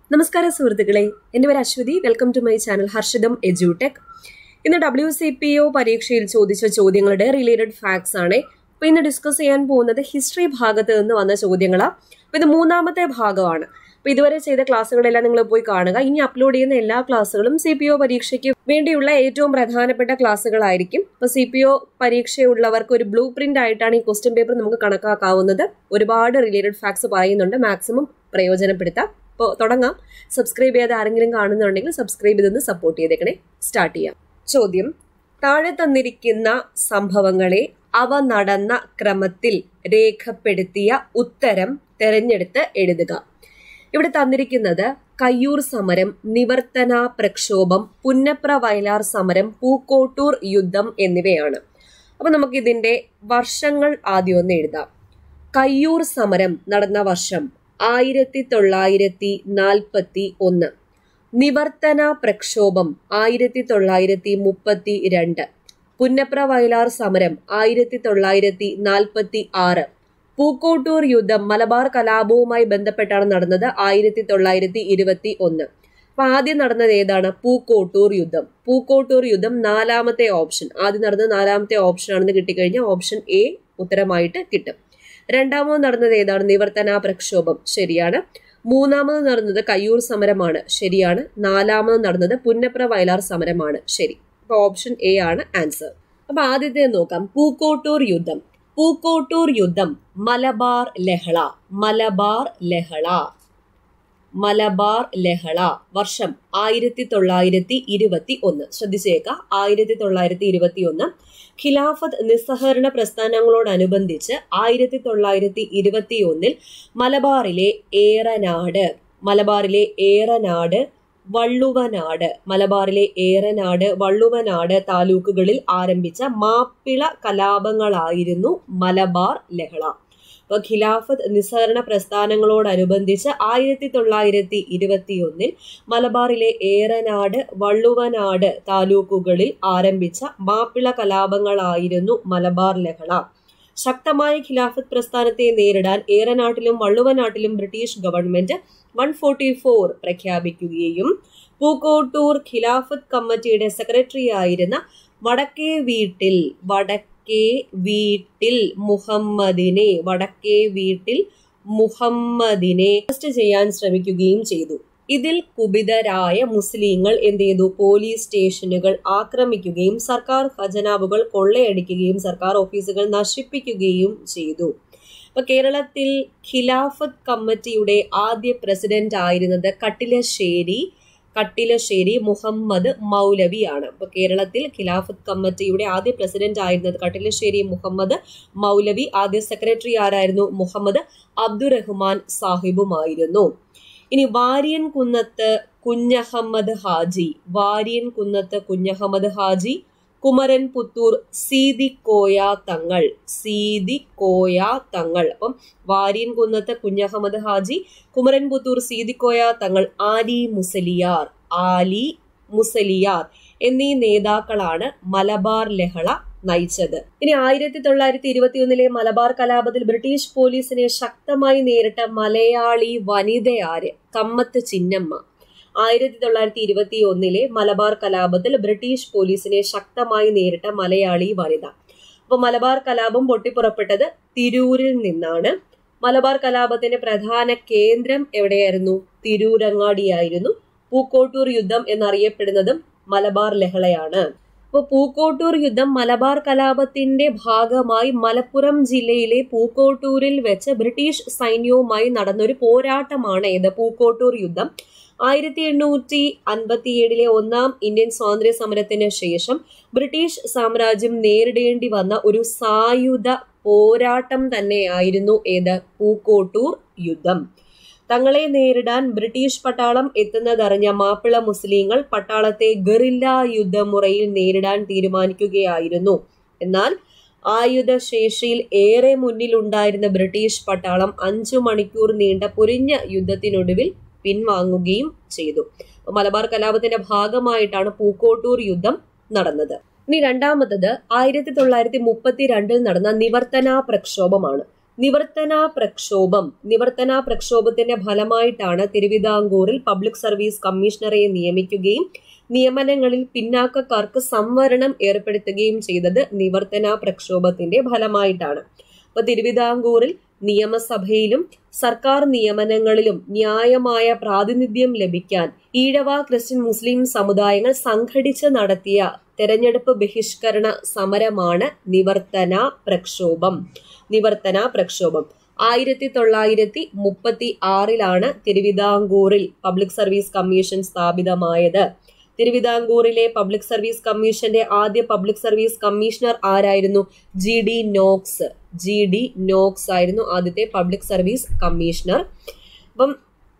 നമസ്കാരം സുഹൃത്തുക്കളെ എൻ്റെ പേര് Aswathy welcome to my channel Harshitham എജ്യൂടെക് ഇന്ന് ഡബ്ല്യു സി പി ഒ പരീക്ഷയിൽ ചോദിച്ച ചോദ്യങ്ങളുടെ റിലേറ്റഡ് ഫാക്ട്സ് ആണ് അപ്പോൾ ഇന്ന് ഡിസ്കസ് ചെയ്യാൻ പോകുന്നത് ഹിസ്റ്ററി ഭാഗത്ത് നിന്ന് വന്ന ചോദ്യങ്ങളാണ് അപ്പോൾ ഇത് മൂന്നാമത്തെ ഭാഗമാണ് അപ്പോൾ ഇതുവരെ ചെയ്ത ക്ലാസ്സുകളെല്ലാം നിങ്ങൾ പോയി കാണുക ഇനി അപ്ലോഡ് ചെയ്യുന്ന എല്ലാ ക്ലാസ്സുകളും സി പി ഒ പരീക്ഷയ്ക്ക് വേണ്ടിയുള്ള ഏറ്റവും പ്രധാനപ്പെട്ട ക്ലാസ്സുകളായിരിക്കും അപ്പോൾ സി പി ഒ പരീക്ഷയുള്ളവർക്ക് ഒരു ബ്ലൂ പ്രിന്റ് ആയിട്ടാണ് ഈ ക്വസ്റ്റ്യൻ പേപ്പർ നമുക്ക് കണക്കാക്കാവുന്നത് ഒരുപാട് റിലേറ്റഡ് ഫാക്ട്സ് പറയുന്നുണ്ട് മാക്സിമം പ്രയോജനപ്പെടുത്താം അപ്പോൾ തുടങ്ങാം സബ്സ്ക്രൈബ് ചെയ്യാതെ ആരെങ്കിലും കാണുന്നുണ്ടെങ്കിൽ സബ്സ്ക്രൈബ് ചെയ്തൊന്ന് സപ്പോർട്ട് ചെയ്തേക്കണേ സ്റ്റാർട്ട് ചെയ്യാം ചോദ്യം താഴെ തന്നിരിക്കുന്ന സംഭവങ്ങളെ അവ നടന്ന ക്രമത്തിൽ രേഖപ്പെടുത്തിയ ഉത്തരം തെരഞ്ഞെടുത്ത് എഴുതുക ഇവിടെ തന്നിരിക്കുന്നത് കയ്യൂർ സമരം നിവർത്തന പ്രക്ഷോഭം പുന്നപ്ര വയലാർ സമരം പൂക്കോട്ടൂർ യുദ്ധം എന്നിവയാണ് അപ്പൊ നമുക്ക് ഇതിന്റെ വർഷങ്ങൾ ആദ്യം ഒന്ന് എഴുതാം കയ്യൂർ സമരം നടന്ന വർഷം ആയിരത്തി തൊള്ളായിരത്തി നാൽപ്പത്തി ഒന്ന് നിവർത്തന പ്രക്ഷോഭം ആയിരത്തി തൊള്ളായിരത്തി മുപ്പത്തി രണ്ട് പുന്നപ്ര വയലാർ സമരം ആയിരത്തി തൊള്ളായിരത്തി നാൽപ്പത്തി ആറ് പൂക്കോട്ടൂർ യുദ്ധം മലബാർ കലാപവുമായി ബന്ധപ്പെട്ടാണ് നടന്നത് ആയിരത്തി തൊള്ളായിരത്തി ഇരുപത്തി ഒന്ന് അപ്പൊ ആദ്യം നടന്നത് ഏതാണ് പൂക്കോട്ടൂർ യുദ്ധം പൂക്കോട്ടൂർ യുദ്ധം നാലാമത്തെ ഓപ്ഷൻ ആദ്യം നടന്നത് നാലാമത്തെ ഓപ്ഷൻ ആണെന്ന് കിട്ടിക്കഴിഞ്ഞാൽ ഓപ്ഷൻ എ ഉത്തരമായിട്ട് കിട്ടും രണ്ടാമത് നടന്നത് ഏതാണ് നിവർത്തന പ്രക്ഷോഭം ശരിയാണ് മൂന്നാമത് നടന്നത് കയ്യൂർ സമരമാണ് ശരിയാണ് നാലാമത് നടന്നത് പുന്നപ്ര വയലാർ സമരമാണ് ശരി അപ്പൊ ഓപ്ഷൻ എ ആണ് ആൻസർ അപ്പൊ ആദ്യത്തെ നോക്കാം പൂക്കോട്ടൂർ യുദ്ധം പൂക്കോട്ടൂർ യുദ്ധം മലബാർ ലഹള മലബാർ ലഹള മലബാർ ലഹള വർഷം ആയിരത്തി തൊള്ളായിരത്തി ഇരുപത്തി ഒന്ന് ശ്രദ്ധിച്ചേക്ക ആയിരത്തി തൊള്ളായിരത്തി ഇരുപത്തി ഒന്ന് ഖിലാഫത്ത് നിസ്സഹകരണ പ്രസ്ഥാനങ്ങളോടനുബന്ധിച്ച് ആയിരത്തി തൊള്ളായിരത്തി ഇരുപത്തി ഒന്നിൽ മലബാറിലെ ഏറനാട് മലബാറിലെ ഏറനാട് വള്ളുവനാട് മലബാറിലെ ഏറനാട് വള്ളുവനാട് താലൂക്കുകളിൽ ആരംഭിച്ച മാപ്പിള കലാപങ്ങളായിരുന്നു മലബാർ ലഹള അപ്പോൾ ഖിലാഫത്ത് നിസ്സഹരണ പ്രസ്ഥാനങ്ങളോടനുബന്ധിച്ച് ആയിരത്തി തൊള്ളായിരത്തി ഇരുപത്തിയൊന്നിൽ മലബാറിലെ ഏറനാട് വള്ളുവനാട് താലൂക്കുകളിൽ ആരംഭിച്ച മാപ്പിള കലാപങ്ങളായിരുന്നു മലബാർ ലഹള ശക്തമായ ഖിലാഫത്ത് പ്രസ്ഥാനത്തെ നേരിടാൻ ഏറനാട്ടിലും വള്ളുവനാട്ടിലും British government one forty four പ്രഖ്യാപിക്കുകയും പൂക്കോട്ടൂർ ഖിലാഫത്ത് കമ്മിറ്റിയുടെ സെക്രട്ടറി ആയിരുന്ന വടക്കേ വീട്ടിൽ വടക്കേ വീട്ടിൽ മുഹമ്മദിനെ വടക്കേ വീട്ടിൽ മുഹമ്മദിനെ അറസ്റ്റ് ചെയ്യാൻ ശ്രമിക്കുകയും ചെയ്തു ഇതിൽ കുപിതരായ മുസ്ലിങ്ങൾ എന്ത് ചെയ്തു പോലീസ് സ്റ്റേഷനുകൾ ആക്രമിക്കുകയും സർക്കാർ ഖജനാവുകൾ കൊള്ളയടിക്കുകയും സർക്കാർ ഓഫീസുകൾ നശിപ്പിക്കുകയും ചെയ്തു അപ്പൊ കേരളത്തിൽ ഖിലാഫത്ത് കമ്മിറ്റിയുടെ ആദ്യ പ്രസിഡന്റ് ആയിരുന്നത് കട്ടിലശ്ശേരി കട്ടിലശ്ശേരി മുഹമ്മദ് മൗലവി ആണ് അപ്പൊ കേരളത്തിൽ ഖിലാഫത്ത് കമ്മിറ്റിയുടെ ആദ്യ പ്രസിഡന്റ് ആയിരുന്നത് കട്ടിലശ്ശേരി മുഹമ്മദ് മൗലവി ആദ്യ സെക്രട്ടറി ആരായിരുന്നു മുഹമ്മദ് അബ്ദുറഹ്മാൻ സാഹിബുമായിരുന്നു ഇനി വാര്യൻ കുന്നത്ത് കുഞ്ഞഹമ്മദ് ഹാജി വാര്യൻ കുന്നത്ത് കുഞ്ഞഹമ്മദ് ഹാജി കുമരൻ പുത്തൂർ സീതി കോയ തങ്ങൾ സീതി കോയ തങ്ങൾ അപ്പം വാര്യൻ കുന്നത്ത് കുഞ്ഞഹമ്മദ് ഹാജി കുമരൻ പുത്തൂർ സീതി കോയ തങ്ങൾ ആലി മുസലിയാർ ആലി മുസലിയാർ എന്നീ നേതാക്കളാണ് മലബാർ ലഹള നയിച്ചത് ഇനി ആയിരത്തി തൊള്ളായിരത്തി ഇരുപത്തിയൊന്നിലെ മലബാർ കലാപത്തിൽ ബ്രിട്ടീഷ് പോലീസിനെ ശക്തമായി നേരിട്ട മലയാളി വനിതയാര് കമ്മത്ത് ചിന്നമ്മ ആയിരത്തി തൊള്ളായിരത്തി ഇരുപത്തി ഒന്നിലെ മലബാർ കലാപത്തിൽ ബ്രിട്ടീഷ് പോലീസിനെ ശക്തമായി നേരിട്ട മലയാളി വനിത അപ്പൊ മലബാർ കലാപം പൊട്ടിപ്പുറപ്പെട്ടത് തിരൂരിൽ നിന്നാണ് മലബാർ കലാപത്തിന്റെ പ്രധാന കേന്ദ്രം എവിടെയായിരുന്നു തിരൂരങ്ങാടിയായിരുന്നു പൂക്കോട്ടൂർ യുദ്ധം എന്നറിയപ്പെടുന്നതും മലബാർ ലഹളയാണ് അപ്പോൾ പൂക്കോട്ടൂർ യുദ്ധം മലബാർ കലാപത്തിന്റെ ഭാഗമായി മലപ്പുറം ജില്ലയിലെ പൂക്കോട്ടൂരിൽ വെച്ച് ബ്രിട്ടീഷ് സൈന്യവുമായി നടന്നൊരു പോരാട്ടമാണ് ഇത് പൂക്കോട്ടൂർ യുദ്ധം ആയിരത്തി എണ്ണൂറ്റി അൻപത്തിയേഴിലെ ഒന്നാം ഇന്ത്യൻ സ്വാതന്ത്ര്യ സമരത്തിന് ശേഷം ബ്രിട്ടീഷ് സാമ്രാജ്യം നേരിടേണ്ടി വന്ന ഒരു സായുധ പോരാട്ടം തന്നെയായിരുന്നു ഏത് പൂക്കോട്ടൂർ യുദ്ധം തങ്ങളെ നേരിടാൻ ബ്രിട്ടീഷ് പട്ടാളം എത്തുന്നതറിഞ്ഞ മാപ്പിള മുസ്ലിങ്ങൾ പട്ടാളത്തെ ഗറില്ല യുദ്ധമുറയിൽ നേരിടാൻ തീരുമാനിക്കുകയായിരുന്നു എന്നാൽ ആയുധശേഷിയിൽ ഏറെ മുന്നിലുണ്ടായിരുന്ന ബ്രിട്ടീഷ് പട്ടാളം അഞ്ചു മണിക്കൂർ നീണ്ട പൊരിഞ്ഞ യുദ്ധത്തിനൊടുവിൽ പിൻവാങ്ങുകയും ചെയ്തു മലബാർ കലാപത്തിന്റെ ഭാഗമായിട്ടാണ് പൂക്കോട്ടൂർ യുദ്ധം നടന്നത് ഇനി രണ്ടാമത്തത് ആയിരത്തി തൊള്ളായിരത്തി മുപ്പത്തി രണ്ടിൽ നടന്ന നിവർത്തന പ്രക്ഷോഭമാണ് നിവർത്തന പ്രക്ഷോഭം നിവർത്തന പ്രക്ഷോഭത്തിന്റെ ഫലമായിട്ടാണ് തിരുവിതാംകൂറിൽ പബ്ലിക് സർവീസ് കമ്മീഷണറെ നിയമിക്കുകയും നിയമനങ്ങളിൽ പിന്നാക്കക്കാർക്ക് സംവരണം ഏർപ്പെടുത്തുകയും ചെയ്തത് നിവർത്തന പ്രക്ഷോഭത്തിന്റെ ഫലമായിട്ടാണ് അപ്പൊ തിരുവിതാംകൂറിൽ നിയമസഭയിലും സർക്കാർ നിയമനങ്ങളിലും ന്യായമായ പ്രാതിനിധ്യം ലഭിക്കാൻ ഈഴവ ക്രിസ്ത്യൻ മുസ്ലിം സമുദായങ്ങൾ സംഘടിച്ച് നടത്തിയ തെരഞ്ഞെടുപ്പ് ബഹിഷ്കരണ സമരമാണ് നിവർത്തന പ്രക്ഷോഭം നിവർത്തന പ്രക്ഷോഭം ആയിരത്തി തൊള്ളായിരത്തി മുപ്പത്തി ആറിലാണ് തിരുവിതാംകൂറിൽ പബ്ലിക് സർവീസ് കമ്മീഷൻ സ്ഥാപിതമായത് തിരുവിതാംകൂറിലെ പബ്ലിക് സർവീസ് കമ്മീഷന്റെ ആദ്യ പബ്ലിക് സർവീസ് കമ്മീഷണർ ആരായിരുന്നു G D Knox G D Knox ആയിരുന്നു ആദ്യത്തെ പബ്ലിക് സർവീസ് കമ്മീഷണർ അപ്പം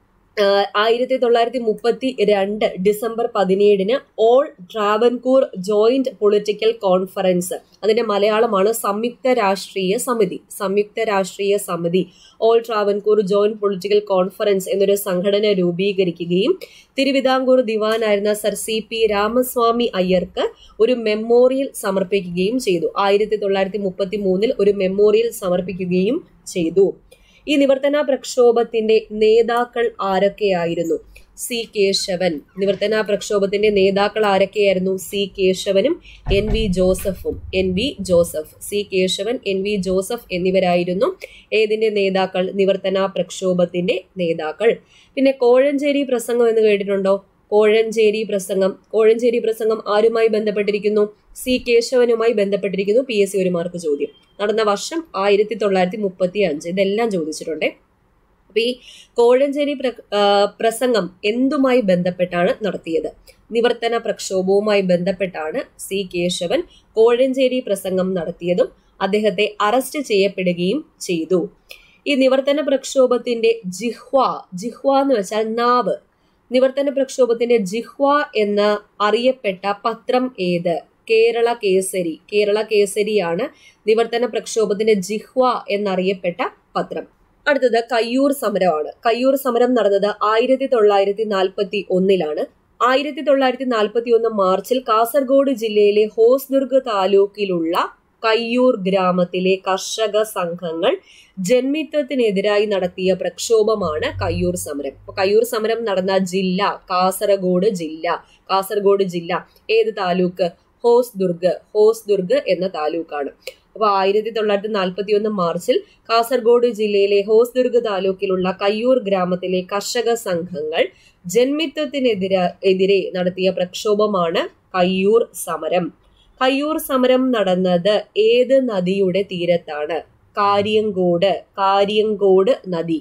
ആയിരത്തി തൊള്ളായിരത്തി മുപ്പത്തി രണ്ട് ഡിസംബർ പതിനേഴിന് all Travancore joint political conference അതിന്റെ മലയാളമാണ് സംയുക്ത രാഷ്ട്രീയ സമിതി സംയുക്ത രാഷ്ട്രീയ സമിതി all Travancore joint political conference എന്നൊരു സംഘടന രൂപീകരിക്കുകയും തിരുവിതാംകൂർ ദിവാനായിരുന്ന സർ സി പി രാമസ്വാമി അയ്യർക്ക് ഒരു മെമ്മോറിയൽ സമർപ്പിക്കുകയും ചെയ്തു ആയിരത്തി തൊള്ളായിരത്തി മുപ്പത്തി മൂന്നിൽ ഒരു മെമ്മോറിയൽ സമർപ്പിക്കുകയും ചെയ്തു ഈ നിവർത്തന പ്രക്ഷോഭത്തിന്റെ നേതാക്കൾ ആരൊക്കെയായിരുന്നു സി കേശവൻ നിവർത്തന പ്രക്ഷോഭത്തിന്റെ നേതാക്കൾ ആരൊക്കെയായിരുന്നു സി കേശവനും എൻ വി ജോസഫും N V Joseph C Kesavan N V Joseph എന്നിവരായിരുന്നു ഏതിന്റെ നേതാക്കൾ നിവർത്തന പ്രക്ഷോഭത്തിന്റെ നേതാക്കൾ പിന്നെ കോഴഞ്ചേരി പ്രസംഗം എന്ന് കേട്ടിട്ടുണ്ടോ കോഴഞ്ചേരി പ്രസംഗം കോഴഞ്ചേരി പ്രസംഗം ആരുമായി ബന്ധപ്പെട്ടിരിക്കുന്നു സി കേശവനുമായി ബന്ധപ്പെട്ടിരിക്കുന്നു പി എസ് സി ഒരു മാർക്ക് ചോദ്യം നടന്ന വർഷം ആയിരത്തി തൊള്ളായിരത്തി മുപ്പത്തി അഞ്ച് ഇതെല്ലാം ചോദിച്ചിട്ടുണ്ട് അപ്പൊ ഈ കോഴഞ്ചേരി പ്രസംഗം എന്തുമായി ബന്ധപ്പെട്ടാണ് നടത്തിയത് നിവർത്തന പ്രക്ഷോഭവുമായി ബന്ധപ്പെട്ടാണ് സി കേശവൻ കോഴഞ്ചേരി പ്രസംഗം നടത്തിയതും അദ്ദേഹത്തെ അറസ്റ്റ് ചെയ്യപ്പെടുകയും ചെയ്തു ഈ നിവർത്തന പ്രക്ഷോഭത്തിന്റെ ജിഹ്വ ജിഹ്വ എന്ന് വെച്ചാൽ നാവ് നിവർത്തന പ്രക്ഷോഭത്തിന്റെ ജിഹ്വ എന്ന് അറിയപ്പെട്ട പത്രം ഏത് കേരള കേസരി കേരള കേസരിയാണ് നിവർത്തന പ്രക്ഷോഭത്തിന്റെ ജിഹ്വ എന്നറിയപ്പെട്ട പത്രം അടുത്തത് കയ്യൂർ സമരമാണ് കയ്യൂർ സമരം നടന്നത് ആയിരത്തി തൊള്ളായിരത്തി നാൽപ്പത്തി ഒന്നിലാണ് ആയിരത്തി തൊള്ളായിരത്തി നാൽപ്പത്തി ഒന്ന് മാർച്ചിൽ കാസർഗോഡ് ജില്ലയിലെ ഹോസ്ദുർഗ് താലൂക്കിലുള്ള കയ്യൂർ ഗ്രാമത്തിലെ കർഷക സംഘങ്ങൾ ജന്മിത്വത്തിനെതിരായി നടത്തിയ പ്രക്ഷോഭമാണ് കയ്യൂർ സമരം അപ്പൊ കയ്യൂർ സമരം നടന്ന ജില്ല കാസർഗോഡ് ജില്ല കാസർഗോഡ് ജില്ല ഏത് താലൂക്ക് ഹോസ്ദുർഗ് ഹോസ്ദുർഗ് എന്ന താലൂക്കാണ് അപ്പൊ ആയിരത്തി തൊള്ളായിരത്തി നാൽപ്പത്തി ഒന്ന് മാർച്ചിൽ കാസർഗോഡ് ജില്ലയിലെ ഹോസ്ദുർഗ് താലൂക്കിലുള്ള കയ്യൂർ ഗ്രാമത്തിലെ കർഷക സംഘങ്ങൾ ജന്മിത്വത്തിനെതിരെ എതിരെ നടത്തിയ പ്രക്ഷോഭമാണ് കയ്യൂർ സമരം കയ്യൂർ സമരം നടന്നത് ഏത് നദിയുടെ തീരത്താണ് കാര്യങ്കോട് കാര്യങ്കോട് നദി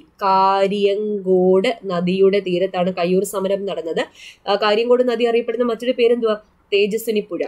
കാര്യങ്കോട് നദിയുടെ തീരത്താണ് കയ്യൂർ സമരം നടന്നത് കാര്യങ്കോട് നദി അറിയപ്പെടുന്ന മറ്റൊരു പേരെന്തുവാ തേജസ്വിനി പുഴ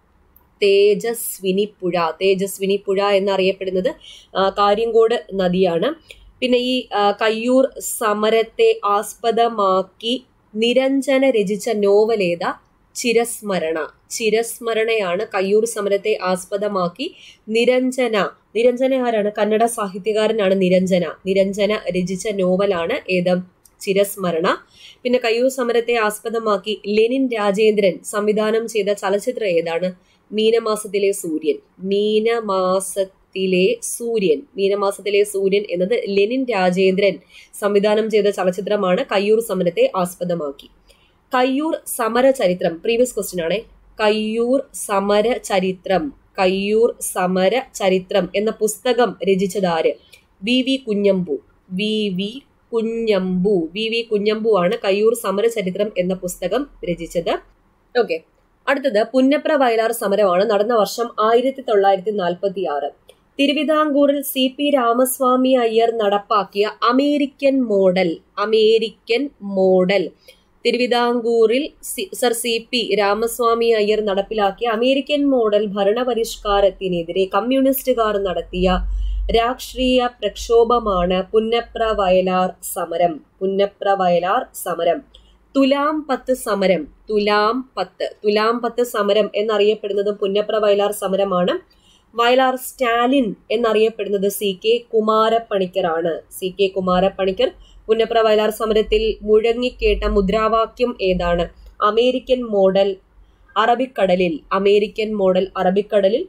തേജസ്വിനി പുഴ തേജസ്വിനി പുഴ എന്നറിയപ്പെടുന്നത് കാര്യങ്കോട് നദിയാണ് പിന്നെ ഈ കയ്യൂർ സമരത്തെ ആസ്പദമാക്കി നിരഞ്ജന രചിച്ച നോവൽ ഏതാ ചിരസ്മരണ ചിരസ്മരണയാണ് കയ്യൂർ സമരത്തെ ആസ്പദമാക്കി നിരഞ്ജന നിരഞ്ജന ആരാണ് കന്നഡ സാഹിത്യകാരനാണ് നിരഞ്ജന നിരഞ്ജന രചിച്ച നോവലാണ് ഏത് ചിരസ്മരണ പിന്നെ കയ്യൂർ സമരത്തെ ആസ്പദമാക്കി ലെനിൻ രാജേന്ദ്രൻ സംവിധാനം ചെയ്ത ചലച്ചിത്രം ഏതാണ് മീനമാസത്തിലെ സൂര്യൻ മീനമാസത്തിലെ സൂര്യൻ മീനമാസത്തിലെ സൂര്യൻ എന്നത് ലെനിൻ രാജേന്ദ്രൻ സംവിധാനം ചെയ്ത ചലച്ചിത്രമാണ് കയ്യൂർ സമരത്തെ ആസ്പദമാക്കി കയ്യൂർ സമര ചരിത്രം പ്രീവിയസ് ക്വസ്റ്റ്യൻ ആണ് കയ്യൂർ സമര ചരിത്രം കയ്യൂർ സമര ചരിത്രം എന്ന പുസ്തകം രചിച്ചതാര് V V Kunhambu V V Kunhambu V V Kunhambu ആണ് കയ്യൂർ സമര ചരിത്രം എന്ന പുസ്തകം രചിച്ചത് ഓക്കെ അടുത്തത് പുന്നപ്ര വയലാർ സമരമാണ് നടന്ന വർഷം ആയിരത്തി തൊള്ളായിരത്തി നാൽപ്പത്തി ആറ് തിരുവിതാംകൂറിൽ സി പി രാമസ്വാമി അയ്യർ നടപ്പാക്കിയ അമേരിക്കൻ മോഡൽ അമേരിക്കൻ മോഡൽ തിരുവിതാംകൂറിൽ sir C P Ramaswami Iyer നടപ്പിലാക്കിയ അമേരിക്കൻ മോഡൽ ഭരണപരിഷ്കാരത്തിനെതിരെ കമ്മ്യൂണിസ്റ്റുകാർ നടത്തിയ രാഷ്ട്രീയ പ്രക്ഷോഭമാണ് പുന്നപ്ര വയലാർ സമരം പുന്നപ്ര വയലാർ സമരം തുലാം പത്ത് സമരം തുലാം പത്ത് തുലാം പത്ത് സമരം എന്നറിയപ്പെടുന്നത് പുന്നപ്ര വയലാർ സമരമാണ് വയലാർ സ്റ്റാലിൻ എന്നറിയപ്പെടുന്നത് സി കെ കുമാരപ്പണിക്കറാണ് സി കെ കുമാരപ്പണിക്കർ പുന്നപ്ര വയലാർ സമരത്തിൽ മുഴങ്ങിക്കേട്ട മുദ്രാവാക്യം ഏതാണ് അമേരിക്കൻ മോഡൽ അറബിക്കടലിൽ അമേരിക്കൻ മോഡൽ അറബിക്കടലിൽ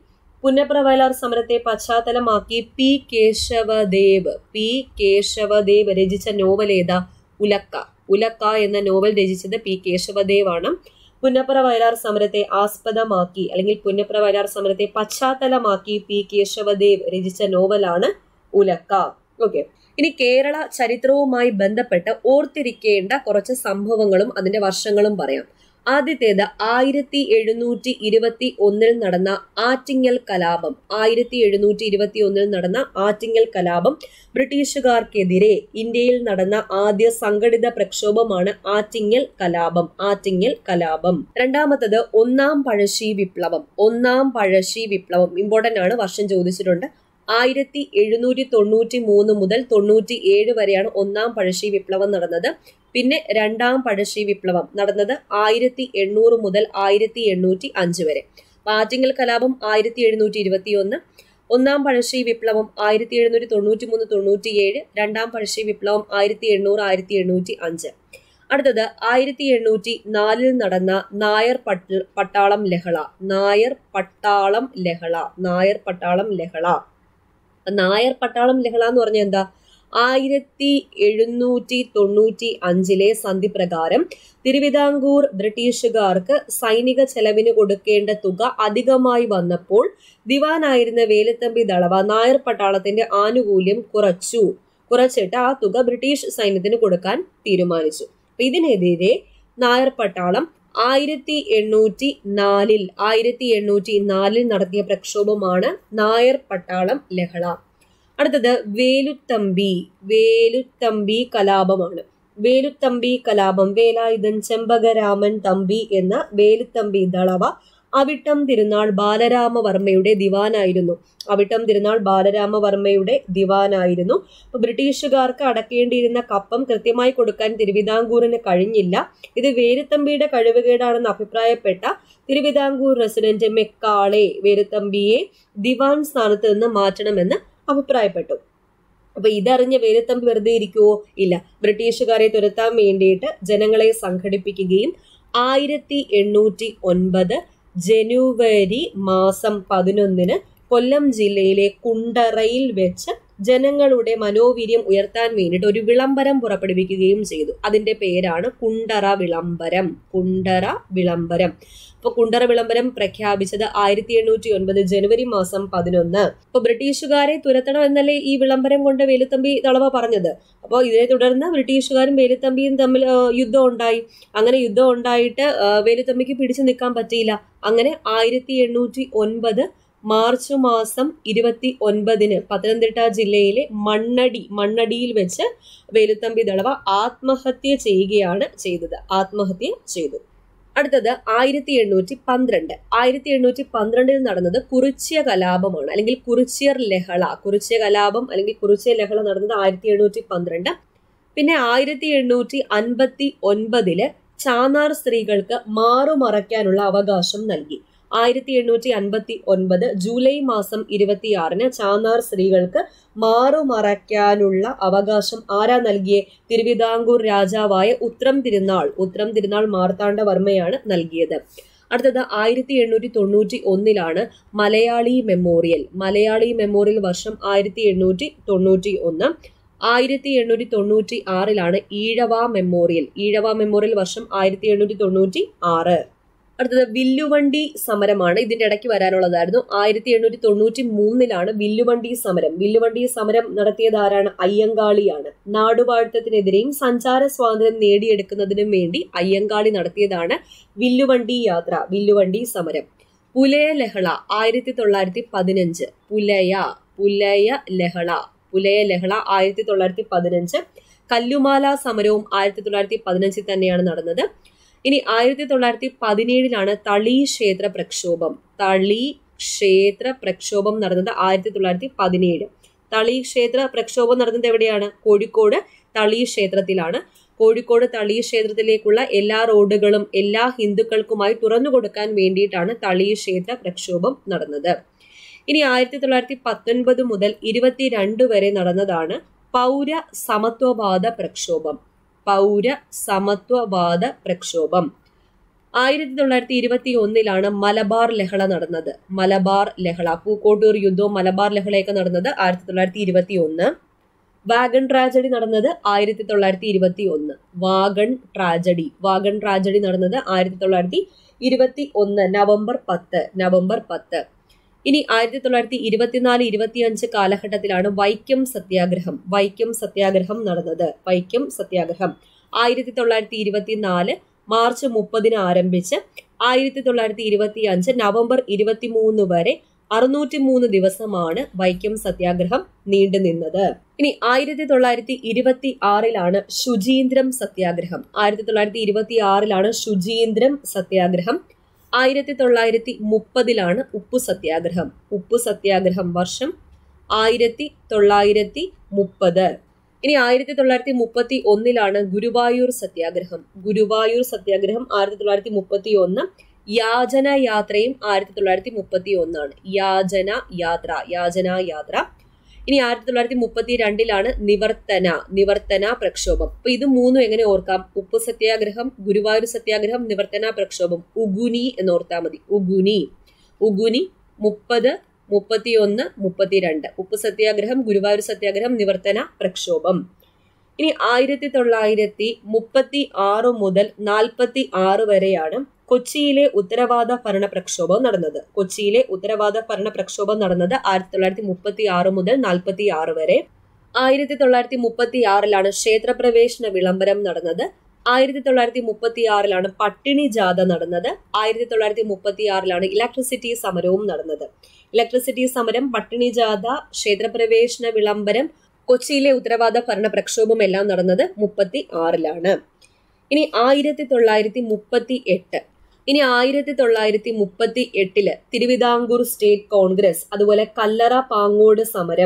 പുന്നപ്ര വയലാർ സമരത്തെ പശ്ചാത്തലമാക്കി പി കേശവദേവ് പി കേശവദേവ് രചിച്ച നോവൽ ഏതാ ഉലക്ക ഉലക്ക എന്ന നോവൽ രചിച്ചത് പി കേശവദേവ് ആണ് പുന്നപ്ര വയലാർ സമരത്തെ ആസ്പദമാക്കി അല്ലെങ്കിൽ പുന്നപ്ര വയലാർ സമരത്തെ പശ്ചാത്തലമാക്കി പി കേശവദേവ് രചിച്ച നോവലാണ് ഉലക്ക ഓക്കെ ഇനി കേരള ചരിത്രവുമായി ബന്ധപ്പെട്ട് ഓർത്തിരിക്കേണ്ട കുറച്ച് സംഭവങ്ങളും അതിന്റെ വർഷങ്ങളും പറയാം ആദ്യത്തേത് ആയിരത്തി എഴുന്നൂറ്റി ഇരുപത്തി ഒന്നിൽ നടന്ന ആറ്റിങ്ങൽ കലാപം ആയിരത്തി എഴുന്നൂറ്റി ഇരുപത്തി ഒന്നിൽ നടന്ന ആറ്റിങ്ങൽ കലാപം ബ്രിട്ടീഷുകാർക്കെതിരെ ഇന്ത്യയിൽ നടന്ന ആദ്യ സംഘടിത പ്രക്ഷോഭമാണ് ആറ്റിങ്ങൽ കലാപം ആറ്റിങ്ങൽ കലാപം രണ്ടാമത്തത് ഒന്നാം പഴശ്ശി വിപ്ലവം ഒന്നാം പഴശ്ശി വിപ്ലവം ഇമ്പോർട്ടന്റ് ആണ് വർഷം ചോദിച്ചിട്ടുണ്ട് ആയിരത്തി എഴുന്നൂറ്റി തൊണ്ണൂറ്റി മൂന്ന് മുതൽ തൊണ്ണൂറ്റി ഏഴ് വരെയാണ് ഒന്നാം പഴശ്ശി വിപ്ലവം നടന്നത് പിന്നെ രണ്ടാം പഴശ്ശി വിപ്ലവം നടന്നത് ആയിരത്തി എണ്ണൂറ് മുതൽ ആയിരത്തി എണ്ണൂറ്റി അഞ്ച് വരെ ആറ്റിങ്ങൽ കലാപം ആയിരത്തി എഴുന്നൂറ്റി ഇരുപത്തി ഒന്ന് ഒന്നാം പഴശ്ശി വിപ്ലവം ആയിരത്തി എഴുന്നൂറ്റി തൊണ്ണൂറ്റി മൂന്ന് തൊണ്ണൂറ്റി ഏഴ് രണ്ടാം പഴശ്ശി വിപ്ലവം ആയിരത്തി എണ്ണൂറ് ആയിരത്തി എണ്ണൂറ്റി അഞ്ച് അടുത്തത് ആയിരത്തി എണ്ണൂറ്റി നാലിൽ നടന്ന നായർ പട്ട പട്ടാളം ലഹള നായർ പട്ടാളം ലഹള നായർ പട്ടാളം ലഹള നായർ പട്ടാളം ലഹള എന്ന് പറഞ്ഞാൽ എന്താ ആയിരത്തി എഴുന്നൂറ്റി തൊണ്ണൂറ്റി അഞ്ചിലെ സന്ധി പ്രകാരം തിരുവിതാംകൂർ ബ്രിട്ടീഷുകാർക്ക് സൈനിക ചെലവിന് കൊടുക്കേണ്ട തുക അധികമായി വന്നപ്പോൾ ദിവാനായിരുന്ന വേലുത്തമ്പി ദളവ നായർ പട്ടാളത്തിന്റെ ആനുകൂല്യം കുറച്ചു കുറച്ചിട്ട് ആ തുക ബ്രിട്ടീഷ് സൈന്യത്തിന് കൊടുക്കാൻ തീരുമാനിച്ചു അപ്പൊ ഇതിനെതിരെ നായർ പട്ടാളം ആയിരത്തി എണ്ണൂറ്റി നാലിൽ ആയിരത്തി എണ്ണൂറ്റി നാലിൽ നടത്തിയ പ്രക്ഷോഭമാണ് നായർ പട്ടാളം ലഹള അടുത്തത് വേലുത്തമ്പി വേലുത്തമ്പി കലാപമാണ് വേലുത്തമ്പി കലാപം വേലായുധൻ ചെമ്പകരാമൻ തമ്പി എന്ന വേലുത്തമ്പി ദളവ അവിട്ടം തിരുനാൾ ബാലരാമവർമ്മയുടെ ദിവാനായിരുന്നു അവിട്ടം തിരുനാൾ ബാലരാമവർമ്മയുടെ ദിവാനായിരുന്നു അപ്പൊ ബ്രിട്ടീഷുകാർക്ക് അടക്കേണ്ടിയിരുന്ന കപ്പം കൃത്യമായി കൊടുക്കാൻ തിരുവിതാംകൂറിന് കഴിഞ്ഞില്ല ഇത് വേലുത്തമ്പിയുടെ കഴിവുകേടാണെന്ന് അഭിപ്രായപ്പെട്ട തിരുവിതാംകൂർ റെസിഡന്റ് മെക്കാളെ വേലുത്തമ്പിയെ ദിവാൻ സ്ഥാനത്ത് നിന്ന് മാറ്റണമെന്ന് അഭിപ്രായപ്പെട്ടു അപ്പൊ ഇതറിഞ്ഞ വേലുത്തമ്പി വെറുതെ ഇരിക്കുവോ ഇല്ല ബ്രിട്ടീഷുകാരെ തുരത്താൻ വേണ്ടിയിട്ട് ജനങ്ങളെ സംഘടിപ്പിക്കുകയും ആയിരത്തി എണ്ണൂറ്റി ഒൻപത് ജനുവരി മാസം പതിനൊന്നിന് കൊല്ലം ജില്ലയിലെ കുണ്ടറയിൽ വെച്ച് ജനങ്ങളുടെ മനോവീര്യം ഉയർത്താൻ വേണ്ടിയിട്ട് ഒരു വിളംബരം പുറപ്പെടുവിക്കുകയും ചെയ്തു അതിന്റെ പേരാണ് കുണ്ടറ വിളംബരം കുണ്ടറ വിളംബരം അപ്പൊ കുണ്ടറ വിളംബരം പ്രഖ്യാപിച്ചത് ആയിരത്തി എണ്ണൂറ്റി ഒൻപത് ജനുവരി മാസം പതിനൊന്ന് അപ്പൊ ബ്രിട്ടീഷുകാരെ തുരത്തണം എന്നല്ലേ ഈ വിളംബരം കൊണ്ട് വേലുത്തമ്പി തളവ പറഞ്ഞത് അപ്പോൾ ഇതിനെ തുടർന്ന് ബ്രിട്ടീഷുകാരും വേലുത്തമ്പിയും തമ്മിൽ യുദ്ധം ഉണ്ടായി അങ്ങനെ യുദ്ധം ഉണ്ടായിട്ട് വേലുത്തമ്പിക്ക് പിടിച്ചു നിൽക്കാൻ പറ്റിയില്ല അങ്ങനെ ആയിരത്തി എണ്ണൂറ്റി ഒൻപത് മാർച്ച് മാസം ഇരുപത്തി ഒൻപതിന് പത്തനംതിട്ട ജില്ലയിലെ മണ്ണടി മണ്ണടിയിൽ വെച്ച് വേലുത്തമ്പി ദളവ ആത്മഹത്യ ചെയ്യുകയാണ് ചെയ്തത് ആത്മഹത്യ ചെയ്തു അടുത്തത് ആയിരത്തി എണ്ണൂറ്റി പന്ത്രണ്ട് ആയിരത്തി എണ്ണൂറ്റി പന്ത്രണ്ടിൽ നടന്നത് കുറിച്യ കലാപമാണ് അല്ലെങ്കിൽ കുറിച്യർ ലഹള കുറിച്യ കലാപം അല്ലെങ്കിൽ കുറിച്യ ലഹള നടന്നത് ആയിരത്തി എണ്ണൂറ്റി പന്ത്രണ്ട് പിന്നെ ആയിരത്തി എണ്ണൂറ്റി അൻപത്തി ഒൻപതില് ചാന്നാർ സ്ത്രീകൾക്ക് മാറുമറയ്ക്കാനുള്ള അവകാശം നൽകി ആയിരത്തി എണ്ണൂറ്റി അൻപത്തി ഒൻപത് ജൂലൈ മാസം ഇരുപത്തിയാറിന് ചാന്നാർ സ്ത്രീകൾക്ക് മാറുമറയ്ക്കാനുള്ള അവകാശം ആരാ നൽകിയേ തിരുവിതാംകൂർ രാജാവായ ഉത്രം തിരുനാൾ ഉത്രം തിരുനാൾ മാർത്താണ്ഡവർമ്മയാണ് നൽകിയത് അടുത്തത് ആയിരത്തി എണ്ണൂറ്റി തൊണ്ണൂറ്റി ഒന്നിലാണ് മലയാളി മെമ്മോറിയൽ മലയാളി മെമ്മോറിയൽ വർഷം ആയിരത്തി എണ്ണൂറ്റി തൊണ്ണൂറ്റി ഒന്ന് ആയിരത്തി എണ്ണൂറ്റി തൊണ്ണൂറ്റി ആറിലാണ് ഈഴവ മെമ്മോറിയൽ ഈഴവ മെമ്മോറിയൽ വർഷം ആയിരത്തി എണ്ണൂറ്റി തൊണ്ണൂറ്റി ആറ് അടുത്തത് വില്ലുവണ്ടി സമരമാണ് ഇതിന്റെ ഇടയ്ക്ക് വരാനുള്ളതായിരുന്നു ആയിരത്തി എണ്ണൂറ്റി തൊണ്ണൂറ്റി മൂന്നിലാണ് വില്ലുവണ്ടി സമരം വില്ലുവണ്ടി സമരം നടത്തിയത് ആരാണ് അയ്യങ്കാളിയാണ് നാടുവാഴ്ത്തത്തിനെതിരെയും സഞ്ചാര സ്വാതന്ത്ര്യം നേടിയെടുക്കുന്നതിനും വേണ്ടി അയ്യങ്കാളി നടത്തിയതാണ് വില്ലുവണ്ടി യാത്ര വില്ലുവണ്ടി സമരം പുലയ ലഹള ആയിരത്തി തൊള്ളായിരത്തി പതിനഞ്ച് പുലയ പുലയ ലഹള പുലയ ലഹള ആയിരത്തി തൊള്ളായിരത്തി പതിനഞ്ച് കല്ലുമാല സമരവും ആയിരത്തി തൊള്ളായിരത്തി പതിനഞ്ചിൽ തന്നെയാണ് നടന്നത് ഇനി ആയിരത്തി തൊള്ളായിരത്തി പതിനേഴിലാണ് തളി ക്ഷേത്ര പ്രക്ഷോഭം തളി ക്ഷേത്ര പ്രക്ഷോഭം നടന്നത് ആയിരത്തി തൊള്ളായിരത്തി പതിനേഴ് തളി ക്ഷേത്ര പ്രക്ഷോഭം നടന്നത് എവിടെയാണ് കോഴിക്കോട് തളി ക്ഷേത്രത്തിലാണ് കോഴിക്കോട് തളി ക്ഷേത്രത്തിലേക്കുള്ള എല്ലാ റോഡുകളും എല്ലാ ഹിന്ദുക്കൾക്കുമായി തുറന്നു കൊടുക്കാൻ വേണ്ടിയിട്ടാണ് തളി ക്ഷേത്ര പ്രക്ഷോഭം നടന്നത് ഇനി ആയിരത്തി തൊള്ളായിരത്തി പത്തൊൻപത് മുതൽ ഇരുപത്തിരണ്ട് വരെ നടന്നതാണ് പൗര സമത്വവാദ പ്രക്ഷോഭം പൗര സമത്വവാദ പ്രക്ഷോഭം ആയിരത്തി തൊള്ളായിരത്തി ഇരുപത്തി ഒന്നിലാണ് മലബാർ ലഹള നടന്നത് മലബാർ ലഹള പൂക്കോട്ടൂർ യുദ്ധവും മലബാർ ലഹളയൊക്കെ നടന്നത് ആയിരത്തി തൊള്ളായിരത്തി ഇരുപത്തി ഒന്ന് വാഗൺ ട്രാജഡി നടന്നത് ആയിരത്തി തൊള്ളായിരത്തി ഇരുപത്തി ഒന്ന് വാഗൺ ട്രാജഡി വാഗൺ ട്രാജഡി നടന്നത് ആയിരത്തി തൊള്ളായിരത്തി ഇരുപത്തി ഒന്ന് നവംബർ പത്ത് നവംബർ പത്ത് ഇനി ആയിരത്തി തൊള്ളായിരത്തി ഇരുപത്തിനാല് ഇരുപത്തിയഞ്ച് കാലഘട്ടത്തിലാണ് വൈക്കം സത്യാഗ്രഹം വൈക്കം സത്യാഗ്രഹം നടന്നത് വൈക്കം സത്യാഗ്രഹം ആയിരത്തി തൊള്ളായിരത്തി ഇരുപത്തിനാല് മാർച്ച് മുപ്പതിന് ആരംഭിച്ച് ആയിരത്തി തൊള്ളായിരത്തി ഇരുപത്തി അഞ്ച് നവംബർ ഇരുപത്തി മൂന്ന് വരെ അറുന്നൂറ്റി മൂന്ന് ദിവസമാണ് വൈക്കം സത്യാഗ്രഹം നീണ്ടുനിന്നത് ഇനി ആയിരത്തി തൊള്ളായിരത്തി ഇരുപത്തി ആറിലാണ് ശുചീന്ദ്രം സത്യാഗ്രഹം ആയിരത്തി തൊള്ളായിരത്തി ഇരുപത്തി ആറിലാണ് ശുചീന്ദ്രം സത്യാഗ്രഹം ആയിരത്തി തൊള്ളായിരത്തി മുപ്പതിലാണ് ഉപ്പു സത്യാഗ്രഹം ഉപ്പു സത്യാഗ്രഹം വർഷം ആയിരത്തി തൊള്ളായിരത്തി മുപ്പത് ഇനി ആയിരത്തി തൊള്ളായിരത്തി മുപ്പത്തി ഒന്നിലാണ് ഗുരുവായൂർ സത്യാഗ്രഹം ഗുരുവായൂർ സത്യാഗ്രഹം ആയിരത്തി തൊള്ളായിരത്തി മുപ്പത്തി ഒന്ന് യാചന യാത്രയും ആയിരത്തി തൊള്ളായിരത്തി മുപ്പത്തി ഒന്നാണ് യാചന യാത്ര യാചന യാത്ര ഇനി ആയിരത്തി തൊള്ളായിരത്തി മുപ്പത്തി രണ്ടിലാണ് നിവർത്തന നിവർത്തന പ്രക്ഷോഭം അപ്പൊ ഇത് മൂന്നും എങ്ങനെ ഓർക്കാം ഉപ്പ് സത്യാഗ്രഹം ഗുരുവായൂർ സത്യാഗ്രഹം നിവർത്തന പ്രക്ഷോഭം ഉഗുനി എന്ന് ഓർത്താൽ മതി ഉഗുനി ഉഗുനി മുപ്പത് മുപ്പത്തിയൊന്ന് മുപ്പത്തിരണ്ട് ഉപ്പ് സത്യാഗ്രഹം ഗുരുവായൂർ സത്യാഗ്രഹം നിവർത്തന പ്രക്ഷോഭം ഇനി ആയിരത്തി തൊള്ളായിരത്തി മുപ്പത്തി ആറ് മുതൽ നാൽപ്പത്തി ആറ് വരെയാണ് കൊച്ചിയിലെ ഉത്തരവാദ ഭരണ പ്രക്ഷോഭം നടന്നത് കൊച്ചിയിലെ ഉത്തരവാദ ഭരണ പ്രക്ഷോഭം നടന്നത് ആയിരത്തി തൊള്ളായിരത്തി മുപ്പത്തി ആറ് മുതൽ നാൽപ്പത്തി ആറ് വരെ ആയിരത്തി തൊള്ളായിരത്തി മുപ്പത്തി ആറിലാണ് ക്ഷേത്രപ്രവേശന വിളംബരം നടന്നത് ആയിരത്തി തൊള്ളായിരത്തി മുപ്പത്തി ആറിലാണ് പട്ടിണി ജാഥ നടന്നത് ആയിരത്തി തൊള്ളായിരത്തി മുപ്പത്തി ആറിലാണ് ഇലക്ട്രിസിറ്റി സമരവും നടന്നത് ഇലക്ട്രിസിറ്റി സമരം പട്ടിണി ജാഥ ക്ഷേത്രപ്രവേശന വിളംബരം കൊച്ചിയിലെ ഉത്തരവാദ ഭരണ പ്രക്ഷോഭം എല്ലാം നടന്നത് മുപ്പത്തി ആറിലാണ് ഇനി ആയിരത്തി തൊള്ളായിരത്തി മുപ്പത്തി എട്ട് ഇനി ആയിരത്തി തൊള്ളായിരത്തി മുപ്പത്തി എട്ടില് തിരുവിതാംകൂർ സ്റ്റേറ്റ് കോൺഗ്രസ് അതുപോലെ കല്ലറ പാങ്ങോട് സമരം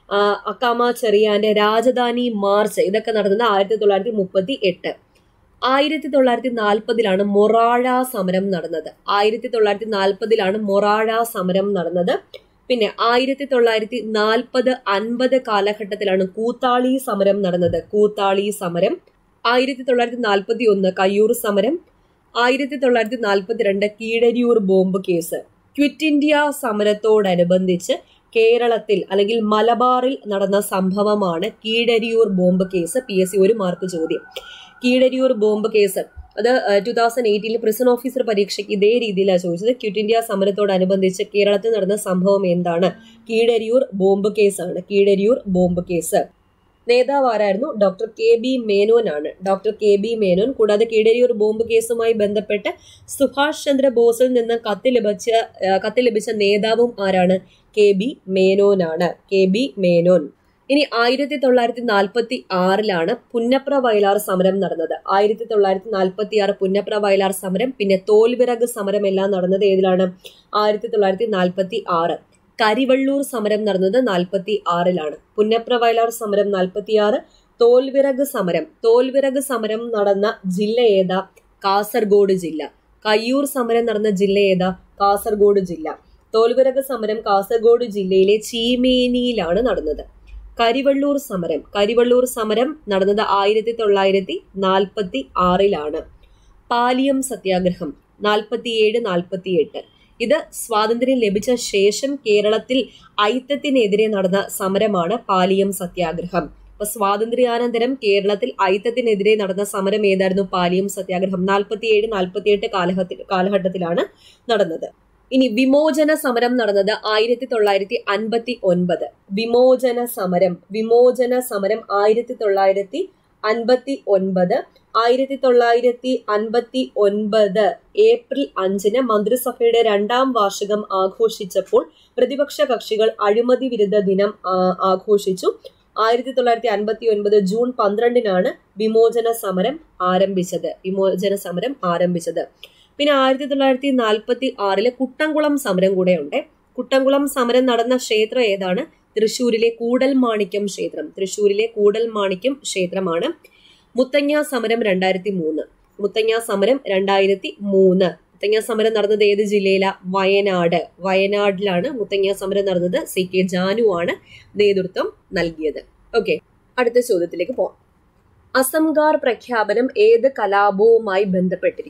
അക്കാമ ചെറിയാന്റെ രാജധാനി മാർച്ച് ഇതൊക്കെ നടന്നത് ആയിരത്തി തൊള്ളായിരത്തി മുപ്പത്തി എട്ട് ആയിരത്തി തൊള്ളായിരത്തി നാൽപ്പതിലാണ് മൊറാഴ സമരം നടന്നത് ആയിരത്തി തൊള്ളായിരത്തി നാൽപ്പതിലാണ് മൊറാഴ സമരം നടന്നത് പിന്നെ ആയിരത്തി തൊള്ളായിരത്തി നാൽപ്പത് അൻപത് കാലഘട്ടത്തിലാണ് കൂത്താളി സമരം നടന്നത് കൂത്താളി സമരം ആയിരത്തി തൊള്ളായിരത്തി നാൽപ്പത്തി ഒന്ന് കയ്യൂർ സമരം ആയിരത്തി തൊള്ളായിരത്തി നാൽപ്പത്തിരണ്ട് Keezhariyur bomb case quit India സമരത്തോടനുബന്ധിച്ച് കേരളത്തിൽ അല്ലെങ്കിൽ മലബാറിൽ നടന്ന സംഭവമാണ് Keezhariyur bomb case P S C ഒരു മാർക്ക് ചോദ്യം കീഴരിയൂർ ബോംബ് കേസ് അത് ടു തൗസൻഡ് എയ്റ്റീനിൽ പ്രിസൺ ഓഫീസർ പരീക്ഷയ്ക്ക് ഇതേ രീതിയിലാണ് ചോദിച്ചത് ക്വിറ്റ് ഇന്ത്യ സമരത്തോടനുബന്ധിച്ച് കേരളത്തിൽ നടന്ന സംഭവം എന്താണ് കീഴരിയൂർ ബോംബ് കേസാണ് കീഴരിയൂർ ബോംബ് കേസ് നേതാവ് ആരായിരുന്നു ഡോക്ടർ കെ ബി മേനോൻ ആണ് ഡോക്ടർ കെ ബി മേനോൻ കൂടാതെ കീഴരിയൂർ ബോംബ് കേസുമായി ബന്ധപ്പെട്ട് സുഭാഷ് ചന്ദ്ര ബോസിൽ നിന്ന് കത്ത് ലഭിച്ച കത്ത് ലഭിച്ച നേതാവും ആരാണ് കെ ബി മേനോൻ ആണ് കെ ബി മേനോൻ ഇനി ആയിരത്തി തൊള്ളായിരത്തി നാൽപ്പത്തി ആറിലാണ് പുന്നപ്ര വയലാർ സമരം നടന്നത് ആയിരത്തി തൊള്ളായിരത്തി നാൽപ്പത്തി ആറ് പുന്നപ്ര വയലാർ സമരം പിന്നെ തോൽവിറക് സമരം എല്ലാം നടന്നത് ഏതിലാണ് ആയിരത്തി തൊള്ളായിരത്തി നാൽപ്പത്തി ആറ് കരിവള്ളൂർ സമരം നടന്നത് നാൽപ്പത്തി ആറിലാണ് പുന്നപ്ര വയലാർ സമരം നാൽപ്പത്തി ആറ് തോൽവിറക് സമരം തോൽവിറക് സമരം നടന്ന ജില്ല ഏതാ കാസർഗോഡ് ജില്ല കയ്യൂർ സമരം നടന്ന ജില്ല ഏതാ കാസർഗോഡ് ജില്ല തോൽവിറക് സമരം കാസർഗോഡ് ജില്ലയിലെ ചീമേനിയിലാണ് നടന്നത് കരിവള്ളൂർ സമരം കരിവള്ളൂർ സമരം നടന്നത് ആയിരത്തി തൊള്ളായിരത്തി നാൽപ്പത്തി ആറിലാണ് പാലിയം സത്യാഗ്രഹം നാൽപ്പത്തിയേഴ് നാൽപ്പത്തിയെട്ട് ഇത് സ്വാതന്ത്ര്യം ലഭിച്ച ശേഷം കേരളത്തിൽ ഐത്തത്തിനെതിരെ നടന്ന സമരമാണ് പാലിയം സത്യാഗ്രഹം അപ്പൊ സ്വാതന്ത്ര്യാനന്തരം കേരളത്തിൽ ഐത്തത്തിനെതിരെ നടന്ന സമരം ഏതായിരുന്നു പാലിയം സത്യാഗ്രഹം നാൽപ്പത്തിയേഴ് നാൽപ്പത്തിയെട്ട് കാലഘട്ടത്തിൽ കാലഘട്ടത്തിലാണ് നടന്നത് ഇനി വിമോചന സമരം നടന്നത് ആയിരത്തി തൊള്ളായിരത്തി അൻപത്തി ഒൻപത് വിമോചന സമരം വിമോചന സമരം ആയിരത്തി തൊള്ളായിരത്തി അൻപത്തി ഒൻപത് ആയിരത്തി തൊള്ളായിരത്തി അൻപത്തി ഒൻപത് ഏപ്രിൽ അഞ്ചിന് മന്ത്രിസഭയുടെ രണ്ടാം വാർഷികം ആഘോഷിച്ചപ്പോൾ പ്രതിപക്ഷ കക്ഷികൾ അഴിമതി വിരുദ്ധ ദിനം ആഘോഷിച്ചു ആയിരത്തി തൊള്ളായിരത്തി അൻപത്തി ഒൻപത് ജൂൺ പന്ത്രണ്ടിനാണ് വിമോചന സമരം ആരംഭിച്ചത് വിമോചന സമരം ആരംഭിച്ചത് പിന്നെ ആയിരത്തി തൊള്ളായിരത്തി നാൽപ്പത്തി ആറിലെ കുട്ടംകുളം സമരം കൂടെ ഉണ്ട് കുട്ടംകുളം സമരം നടന്ന ക്ഷേത്രം ഏതാണ് തൃശ്ശൂരിലെ കൂടൽ മാണിക്യം ക്ഷേത്രം തൃശ്ശൂരിലെ കൂടൽ മാണിക്യം ക്ഷേത്രമാണ് മുത്തങ്ങ സമരം രണ്ടായിരത്തി മൂന്ന് മുത്തങ്ങ സമരം രണ്ടായിരത്തി മൂന്ന് മുത്തങ്ങ സമരം നടന്നത് ഏത് ജില്ലയില വയനാട് വയനാട്ടിലാണ് മുത്തങ്ങ സമരം നടന്നത് സി കെ ജാനു ആണ് നേതൃത്വം നൽകിയത് ഓക്കെ അടുത്ത ചോദ്യത്തിലേക്ക് പോവാം അസംഗാർ പ്രഖ്യാപനം ഏത് കലാപവുമായി ബന്ധപ്പെട്ടിരിക്കുന്നു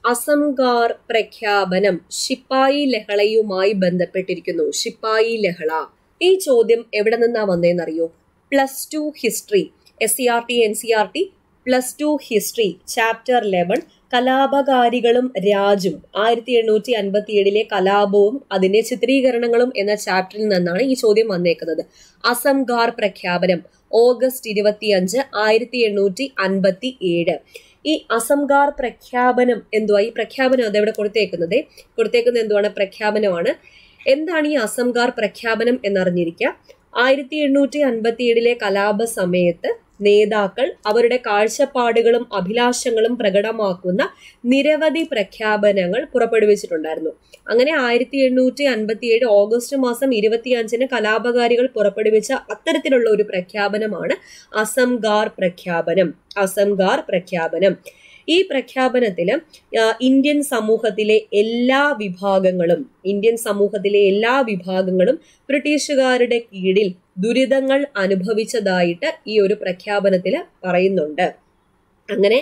അസംഗാർ പ്രഖ്യാപനം ഷിപ്പായി ലഹളയുമായി ബന്ധപ്പെട്ടിരിക്കുന്നു ഷിപ്പായി ലഹള ഈ ചോദ്യം എവിടെ നിന്നാ വന്നേന്നറിയോ plus two history S C R T N C R T plus two history chapter eleven കലാപകാരികളും രാജും ആയിരത്തി എണ്ണൂറ്റി അൻപത്തി ഏഴിലെ കലാപവും അതിന്റെ ചിത്രീകരണങ്ങളും എന്ന ചാപ്റ്ററിൽ നിന്നാണ് ഈ ചോദ്യം വന്നേക്കുന്നത് അസംഗാർ പ്രഖ്യാപനം ഓഗസ്റ്റ് ഇരുപത്തിയഞ്ച് ആയിരത്തി എണ്ണൂറ്റി അൻപത്തി ഏഴ് ഈ അസംഗാർ പ്രഖ്യാപനം എന്തുവാ ഈ പ്രഖ്യാപനം അതെവിടെ കൊടുത്തേക്കുന്നത് കൊടുത്തേക്കുന്നത് എന്തുവാണ് പ്രഖ്യാപനമാണ് എന്താണ് ഈ അസംഗാർ പ്രഖ്യാപനം എന്നറിഞ്ഞിരിക്കുക ആയിരത്തി എണ്ണൂറ്റി അൻപത്തി ഏഴിലെ കലാപ സമയത്ത് നേതാക്കൾ അവരുടെ കാഴ്ചപ്പാടുകളും അഭിലാഷങ്ങളും പ്രകടമാക്കുന്ന നിരവധി പ്രഖ്യാപനങ്ങൾ പുറപ്പെടുവിച്ചിട്ടുണ്ടായിരുന്നു അങ്ങനെ ആയിരത്തി എണ്ണൂറ്റി അൻപത്തി ഏഴ് ഓഗസ്റ്റ് മാസം ഇരുപത്തിയഞ്ചിന് കലാപകാരികൾ പുറപ്പെടുവിച്ച അത്തരത്തിലുള്ള ഒരു പ്രഖ്യാപനമാണ് അസംഗാർ പ്രഖ്യാപനം അസംഗാർ പ്രഖ്യാപനം ഈ പ്രഖ്യാപനത്തില് ഇന്ത്യൻ സമൂഹത്തിലെ എല്ലാ വിഭാഗങ്ങളും ഇന്ത്യൻ സമൂഹത്തിലെ എല്ലാ വിഭാഗങ്ങളും ബ്രിട്ടീഷുകാരുടെ കീഴിൽ ദുരിതങ്ങൾ അനുഭവിച്ചതായിട്ട് ഈ ഒരു പ്രഖ്യാപനത്തിൽ പറയുന്നുണ്ട് അങ്ങനെ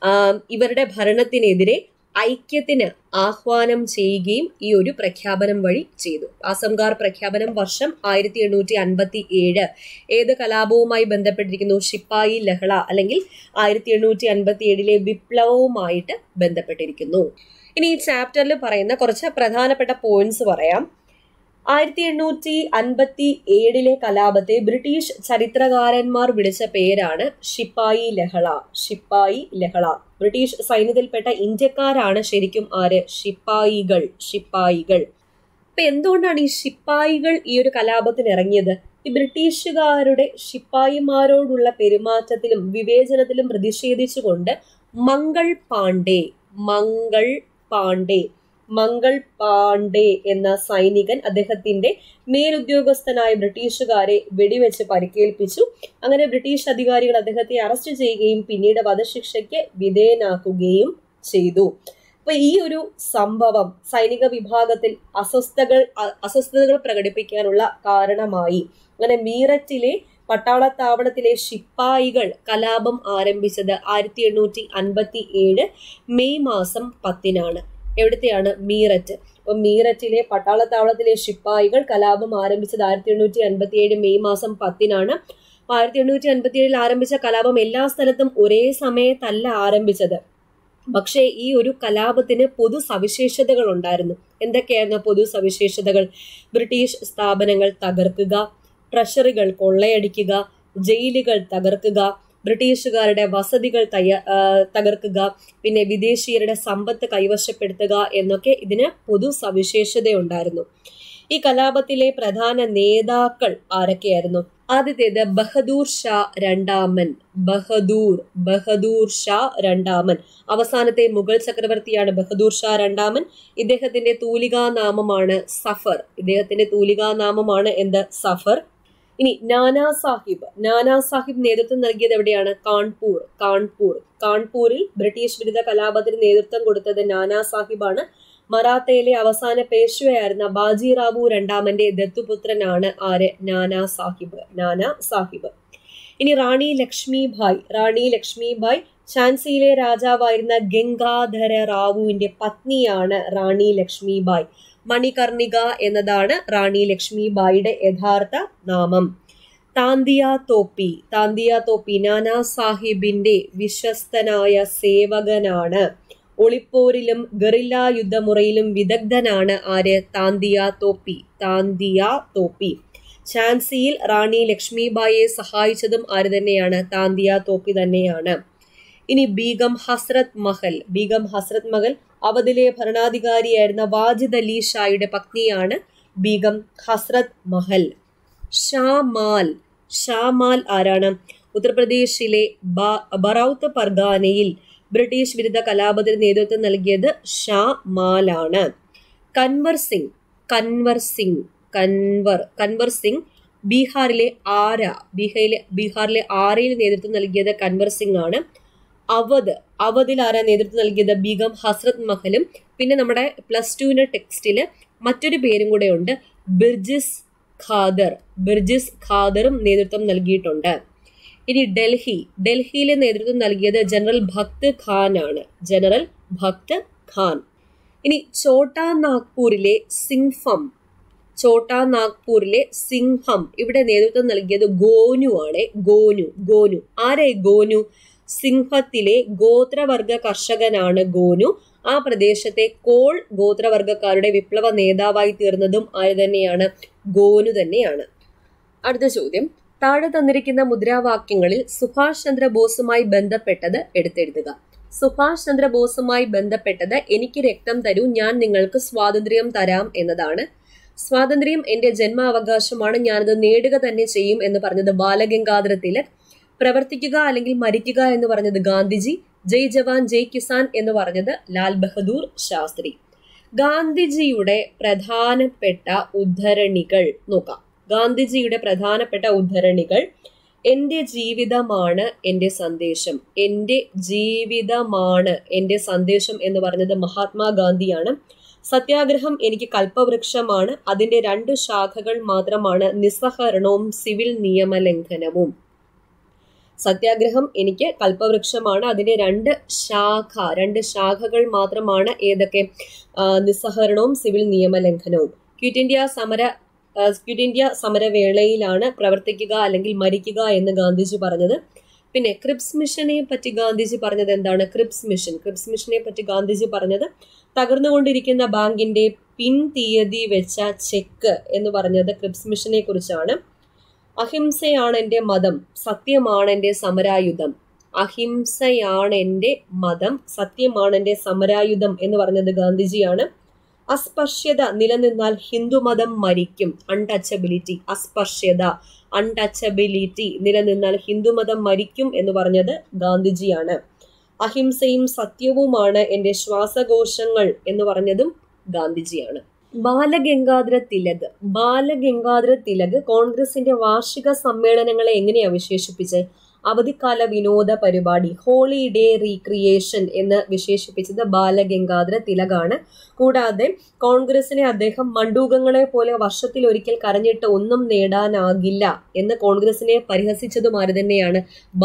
ഇവരുടെ ഭരണത്തിനെതിരെ ഐക്യത്തിന് ആഹ്വാനം ചെയ്യുകയും ഈ ഒരു പ്രഖ്യാപനം വഴി ചെയ്തു അസംഗാർ പ്രഖ്യാപനം വർഷം ആയിരത്തി എണ്ണൂറ്റി അൻപത്തി ഏഴ് ഏത് കലാപവുമായി ബന്ധപ്പെട്ടിരിക്കുന്നു ഷിപ്പായി ലഹള അല്ലെങ്കിൽ ആയിരത്തി എണ്ണൂറ്റി അൻപത്തി ഏഴിലെ വിപ്ലവവുമായിട്ട് ബന്ധപ്പെട്ടിരിക്കുന്നു ഇനി ഈ ചാപ്റ്ററിൽ പറയുന്ന കുറച്ച് പ്രധാനപ്പെട്ട പോയിന്റ്സ് പറയാം ആയിരത്തി എണ്ണൂറ്റി അൻപത്തി ഏഴിലെ കലാപത്തെ ബ്രിട്ടീഷ് ചരിത്രകാരന്മാർ വിളിച്ച പേരാണ് ഷിപ്പായി ലഹള ഷിപ്പായി ലഹള ബ്രിട്ടീഷ് സൈന്യത്തിൽപ്പെട്ട ഇന്ത്യക്കാരാണ് ശരിക്കും ആര് ഷിപ്പായികൾ ഷിപ്പായികൾ അപ്പൊ എന്തുകൊണ്ടാണ് ഈ ഷിപ്പായികൾ ഈ ഒരു കലാപത്തിന് ഇറങ്ങിയത് ഈ ബ്രിട്ടീഷുകാരുടെ ഷിപ്പായിമാരോടുള്ള പെരുമാറ്റത്തിലും വിവേചനത്തിലും പ്രതിഷേധിച്ചുകൊണ്ട് മംഗൾ പാണ്ഡെ മംഗൾ പാണ്ഡെ മംഗൾ പാണ്ഡെ എന്ന സൈനികൻ അദ്ദേഹത്തിന്റെ മേലുദ്യോഗസ്ഥനായ ബ്രിട്ടീഷുകാരെ വെടിവെച്ച് പരിക്കേൽപ്പിച്ചു അങ്ങനെ ബ്രിട്ടീഷ് അധികാരികൾ അദ്ദേഹത്തെ അറസ്റ്റ് ചെയ്യുകയും പിന്നീട് വധശിക്ഷയ്ക്ക് വിധേയനാക്കുകയും ചെയ്തു അപ്പൊ ഈ ഒരു സംഭവം സൈനിക വിഭാഗത്തിൽ അസ്വസ്ഥകൾ അസ്വസ്ഥതകൾ പ്രകടിപ്പിക്കാനുള്ള കാരണമായി അങ്ങനെ മീററ്റിലെ പട്ടാളത്താവളത്തിലെ ശിപ്പായികൾ കലാപം ആരംഭിച്ചത് ആയിരത്തി എണ്ണൂറ്റി അൻപത്തി ഏഴ് മെയ് മാസം പത്തിനാണ് എവിടത്തെയാണ് മീററ്റ് അപ്പൊ മീററ്റിലെ പട്ടാളത്താവളത്തിലെ ശിപ്പായികൾ കലാപം ആരംഭിച്ചത് ആയിരത്തി എണ്ണൂറ്റി അൻപത്തി ഏഴ് മെയ് മാസം പത്തിനാണ് ആയിരത്തി എണ്ണൂറ്റി അൻപത്തി ഏഴിൽ ആരംഭിച്ച കലാപം എല്ലാ സ്ഥലത്തും ഒരേ സമയത്തല്ല ആരംഭിച്ചത് പക്ഷേ ഈ ഒരു കലാപത്തിന് പൊതു സവിശേഷതകൾ ഉണ്ടായിരുന്നു എന്തൊക്കെയായിരുന്നു പൊതു സവിശേഷതകൾ ബ്രിട്ടീഷ് സ്ഥാപനങ്ങൾ തകർക്കുക ട്രഷറികൾ കൊള്ളയടിക്കുക ജയിലുകൾ തകർക്കുക ബ്രിട്ടീഷുകാരുടെ വസതികൾ തയ്യ തകർക്കുക പിന്നെ വിദേശീയരുടെ സമ്പത്ത് കൈവശപ്പെടുത്തുക എന്നൊക്കെ ഇതിന് പൊതു സവിശേഷതയുണ്ടായിരുന്നു ഈ കലാപത്തിലെ പ്രധാന നേതാക്കൾ ആരൊക്കെയായിരുന്നു ആദ്യത്തേത് ബഹദൂർ ഷാ രണ്ടാമൻ ബഹദൂർ ബഹദൂർ ഷാ രണ്ടാമൻ അവസാനത്തെ മുഗൾ ചക്രവർത്തിയാണ് ബഹദൂർ ഷാ രണ്ടാമൻ ഇദ്ദേഹത്തിന്റെ തൂലികാ നാമമാണ് സഫർ ഇദ്ദേഹത്തിന്റെ തൂലികാ നാമമാണ് എന്ത് സഫർ ഇനി നാനാ സാഹിബ് നാനാ സാഹിബ് നേതൃത്വം നൽകിയത് എവിടെയാണ് കാൺപൂർ കാൺപൂർ കാൺപൂരിൽ ബ്രിട്ടീഷ് വിരുദ്ധ കലാപത്തിന് നേതൃത്വം കൊടുത്തത് നാനാ സാഹിബാണ് മറാത്തയിലെ അവസാന പേഷ്വയായിരുന്ന ബാജിറാവു രണ്ടാമന്റെ ദത്തുപുത്രനാണ് ആര് നാനാ സാഹിബ് നാനാ സാഹിബ് ഇനി റാണി ലക്ഷ്മിഭായ് റാണി ലക്ഷ്മിഭായ് ഝാൻസിയിലെ രാജാവായിരുന്ന ഗംഗാധര റാവുവിന്റെ പത്നിയാണ് റാണി ലക്ഷ്മിഭായ് മണികർണിക എന്നതാണ് റാണി ലക്ഷ്മിബായിയുടെ യഥാർത്ഥ നാമം താന്തിയ തോപ്പി താന്തിയ തോപ്പി നാനാ സാഹിബിന്റെ വിശ്വസ്തനായ സേവകനാണ് ഒളിപ്പോരിലും ഗറില്ല യുദ്ധമുറയിലും വിദഗ്ധനാണ് ആര് താന്തിയ തോപ്പി താന്തിയ തോപ്പി ഝാൻസിയിൽ റാണി ലക്ഷ്മിബായിയെ സഹായിച്ചതും ആര് തന്നെയാണ് താന്തിയ തോപ്പി തന്നെയാണ് ഇനി ബീഗം ഹസ്രത് മഹൽ ബീഗം ഹസ്രത് മഹൽ അവധിലെ ഭരണാധികാരിയായിരുന്ന വാജിദ് അലി ഷായുടെ പത്നിയാണ് ബീഗം ഹസ്രത് മഹൽ ഷാമാൽ ഷാമാൽ ആരാണ് ഉത്തർപ്രദേശിലെ ബറൌത്ത് പർഗാനയിൽ ബ്രിട്ടീഷ് വിരുദ്ധ കലാപത്തിന് നേതൃത്വം നൽകിയത് ഷാ മാലാണ് കൻവർ സിംഗ് കൻവർ സിംഗ് കൻവർ കൻവർ സിംഗ് ബീഹാറിലെ ആര ബീഹാറിലെ ബീഹാറിലെ ആരയിൽ നേതൃത്വം നൽകിയത് കൻവർ സിംഗ് ആണ് അവധ് അവധിൽ ആരാ നേതൃത്വം നൽകിയത് ബീഗം ഹസ്രത് മഹലും പിന്നെ നമ്മുടെ പ്ലസ് ടുവിന്റെ ടെക്സ്റ്റില് മറ്റൊരു പേരും കൂടെ ഉണ്ട് ബിർജിസ് ഖാദർ ബിർജിസ് ഖാദറും നേതൃത്വം നൽകിയിട്ടുണ്ട് ഇനി ഡൽഹി ഡൽഹിയിലെ നേതൃത്വം നൽകിയത് ജനറൽ ഭക്ത് ഖാൻ ആണ് ജനറൽ ഭക്ത് ഖാൻ ഇനി ഛോട്ടാ നാഗ്പൂരിലെ സിംഫം ഛോട്ടാ നാഗ്പൂരിലെ സിംഹം ഇവിടെ നേതൃത്വം നൽകിയത് ഗോനു ആണ് ഗോനു ഗോനു ആരെ ഗോനു സിംഹത്തിലെ ഗോത്രവർഗ കർഷകനാണ് ഗോനു ആ പ്രദേശത്തെ കോൾ ഗോത്രവർഗക്കാരുടെ വിപ്ലവ നേതാവായി തീർന്നതും ആര് തന്നെയാണ് ഗോനു തന്നെയാണ് അടുത്ത ചോദ്യം താഴെ തന്നിരിക്കുന്ന മുദ്രാവാക്യങ്ങളിൽ സുഭാഷ് ചന്ദ്രബോസുമായി ബന്ധപ്പെട്ടത് എടുത്തെഴുതുക സുഭാഷ് ചന്ദ്രബോസുമായി ബന്ധപ്പെട്ടത് എനിക്ക് രക്തം തരൂ ഞാൻ നിങ്ങൾക്ക് സ്വാതന്ത്ര്യം തരാം എന്നതാണ് സ്വാതന്ത്ര്യം എന്റെ ജന്മാവകാശമാണ് ഞാനത് നേടുക തന്നെ ചെയ്യും എന്ന് പറഞ്ഞത് ബാലഗംഗാധര തിലക് പ്രവർത്തിക്കുക അല്ലെങ്കിൽ മരിക്കുക എന്ന് പറഞ്ഞത് ഗാന്ധിജി ജയ് ജവാൻ ജയ് കിസാൻ എന്ന് പറഞ്ഞത് ലാൽ ബഹദൂർ ശാസ്ത്രി ഗാന്ധിജിയുടെ പ്രധാനപ്പെട്ട ഉദ്ധരണികൾ നോക്കാം ഗാന്ധിജിയുടെ പ്രധാനപ്പെട്ട ഉദ്ധരണികൾ എന്റെ ജീവിതമാണ് എന്റെ സന്ദേശം എന്റെ ജീവിതമാണ് എന്റെ സന്ദേശം എന്ന് പറഞ്ഞത് മഹാത്മാഗാന്ധിയാണ് സത്യാഗ്രഹം എനിക്ക് കൽപ്പവൃക്ഷമാണ് അതിന്റെ രണ്ട് ശാഖകൾ മാത്രമാണ് നിസ്സഹരണവും സിവിൽ നിയമലംഘനവും സത്യാഗ്രഹം എനിക്ക് കൽപ്പവൃക്ഷമാണ് അതിന്റെ രണ്ട് ശാഖ രണ്ട് ശാഖകൾ മാത്രമാണ് ഏതൊക്കെ നിസ്സഹരണവും സിവിൽ നിയമലംഘനവും ക്വിറ്റ് ഇന്ത്യ സമര ക്വിറ്റ് ഇന്ത്യ സമരവേളയിലാണ് പ്രവർത്തിക്കുക അല്ലെങ്കിൽ മരിക്കുക എന്ന് ഗാന്ധിജി പറഞ്ഞത് പിന്നെ ക്രിപ്സ് മിഷനെ പറ്റി ഗാന്ധിജി പറഞ്ഞത് എന്താണ് ക്രിപ്സ് മിഷൻ ക്രിപ്സ് മിഷനെ പറ്റി ഗാന്ധിജി പറഞ്ഞത് തകർന്നുകൊണ്ടിരിക്കുന്ന ബാങ്കിന്റെ പിൻ തീയതി വെച്ച ചെക്ക് എന്ന് പറഞ്ഞത് ക്രിപ്സ് മിഷനെ കുറിച്ചാണ് അഹിംസയാണ് എൻ്റെ മതം സത്യമാണ് എൻ്റെ സമരായുധം അഹിംസയാണ് എൻ്റെ മതം സത്യമാണ് എൻ്റെ സമരായുധം എന്ന് പറഞ്ഞത് ഗാന്ധിജിയാണ് അസ്പർശ്യത നിലനിന്നാൽ ഹിന്ദുമതം മരിക്കും അൺടച്ചബിലിറ്റി അസ്പർശ്യത അൺടച്ചബിലിറ്റി നിലനിന്നാൽ ഹിന്ദുമതം മരിക്കും എന്ന് പറഞ്ഞത് ഗാന്ധിജിയാണ് അഹിംസയും സത്യവുമാണ് എൻ്റെ ശ്വാസകോശങ്ങൾ എന്ന് പറഞ്ഞതും ഗാന്ധിജിയാണ് ബാലഗംഗാധര തിലക് ബാലഗംഗാധര തിലക് കോൺഗ്രസിന്റെ വാർഷിക സമ്മേളനങ്ങളെ എങ്ങനെയാ വിശേഷിപ്പിച്ചത് അവധിക്കാല വിനോദ പരിപാടി ഹോളിഡേ റീക്രിയേഷൻ എന്ന് വിശേഷിപ്പിച്ചത് ബാലഗംഗാധര തിലകാണ് കൂടാതെ കോൺഗ്രസിനെ അദ്ദേഹം മണ്ടൂകങ്ങളെ പോലെ വർഷത്തിൽ ഒരിക്കൽ കരഞ്ഞിട്ട് ഒന്നും നേടാനാകില്ല എന്ന് കോൺഗ്രസിനെ പരിഹസിച്ചതും ആര് തന്നെയാണ്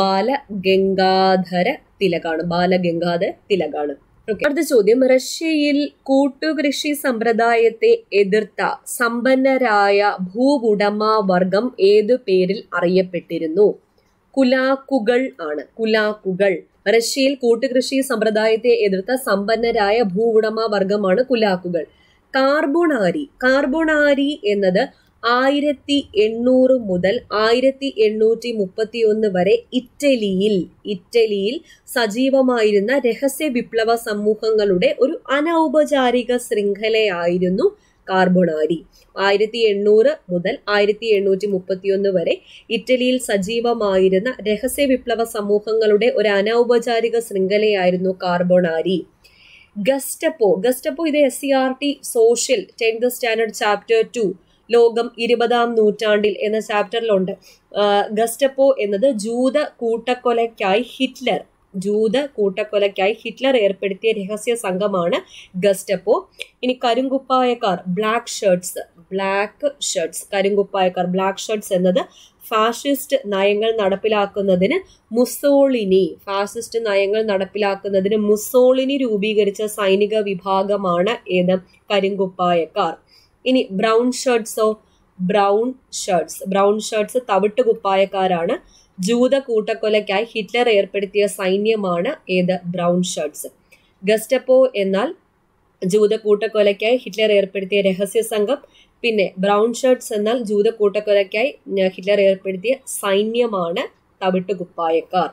ബാലഗംഗാധര തിലകാണ് ബാലഗംഗാധര തിലകാണ് അടുത്ത ചോദ്യം റഷ്യയിൽ കൂട്ടുകൃഷി സമ്പ്രദായത്തെ എതിർത്ത സമ്പന്നരായ ഭൂവുടമ വർഗം ഏതു പേരിൽ അറിയപ്പെട്ടിരുന്നു കുലാക്കുകൾ ആണ് കുലാക്കുകൾ റഷ്യയിൽ കൂട്ടുകൃഷി സമ്പ്രദായത്തെ എതിർത്ത സമ്പന്നരായ ഭൂവുടമ വർഗമാണ് കുലാക്കുകൾ കാർബോണാരി കാർബോണാരി എന്നത് ആയിരത്തി എണ്ണൂറ് മുതൽ ആയിരത്തി എണ്ണൂറ്റി മുപ്പത്തി ഒന്ന് വരെ ഇറ്റലിയിൽ ഇറ്റലിയിൽ സജീവമായിരുന്ന രഹസ്യ വിപ്ലവ സമൂഹങ്ങളുടെ ഒരു അനൗപചാരിക ശൃംഖലയായിരുന്നു കാർബോണാരി ആയിരത്തി എണ്ണൂറ് മുതൽ ആയിരത്തി എണ്ണൂറ്റി മുപ്പത്തിയൊന്ന് വരെ ഇറ്റലിയിൽ സജീവമായിരുന്ന രഹസ്യ വിപ്ലവ സമൂഹങ്ങളുടെ ഒരു അനൗപചാരിക ശൃംഖലയായിരുന്നു കാർബോണാരി ഗസ്റ്റപ്പോ ഗസ്റ്റപ്പോ ഇത് S C R T social tenth standard chapter two ലോകം ഇരുപതാം നൂറ്റാണ്ടിൽ എന്ന ചാപ്റ്ററിലുണ്ട് ഗസ്റ്റപ്പോ എന്നത് ജൂത കൂട്ടക്കൊലയ്ക്കായി ഹിറ്റ്ലർ ജൂത കൂട്ടക്കൊലയ്ക്കായി ഹിറ്റ്ലർ ഏർപ്പെടുത്തിയ രഹസ്യ സംഘമാണ് ഗസ്റ്റപ്പോ ഇനി കരിങ്കുപ്പായക്കാർ ബ്ലാക്ക് ഷർട്ട്സ് ബ്ലാക്ക് ഷർട്ട്സ് കരിങ്കുപ്പായക്കാർ ബ്ലാക്ക് ഷർട്ട്സ് എന്നത് ഫാഷിസ്റ്റ് നയങ്ങൾ നടപ്പിലാക്കുന്നതിന് മുസോളിനി ഫാസിസ്റ്റ് നയങ്ങൾ നടപ്പിലാക്കുന്നതിന് മുസോളിനി രൂപീകരിച്ച സൈനിക വിഭാഗമാണ് ഏത് കരിങ്കുപ്പായക്കാർ ഇനി ബ്രൗൺ ഷർട്ട്സോ ബ്രൗൺ ഷർട്ട്സ് ബ്രൗൺ ഷർട്ട്സ് തവിട്ട് കുപ്പായക്കാരാണ് ജൂത കൂട്ടക്കൊലയ്ക്കായി ഹിറ്റ്ലർ ഏർപ്പെടുത്തിയ സൈന്യമാണ് ഏത് ബ്രൗൺ ഷർട്ട്സ് ഗസ്റ്റപ്പോ എന്നാൽ ജൂത കൂട്ടക്കൊലയ്ക്കായി ഹിറ്റ്ലർ ഏർപ്പെടുത്തിയ രഹസ്യ സംഘം പിന്നെ ബ്രൗൺ ഷർട്ട്സ് എന്നാൽ ജൂത കൂട്ടക്കൊലയ്ക്കായി ഹിറ്റ്ലർ ഏർപ്പെടുത്തിയ സൈന്യമാണ് തവിട്ട് കുപ്പായക്കാർ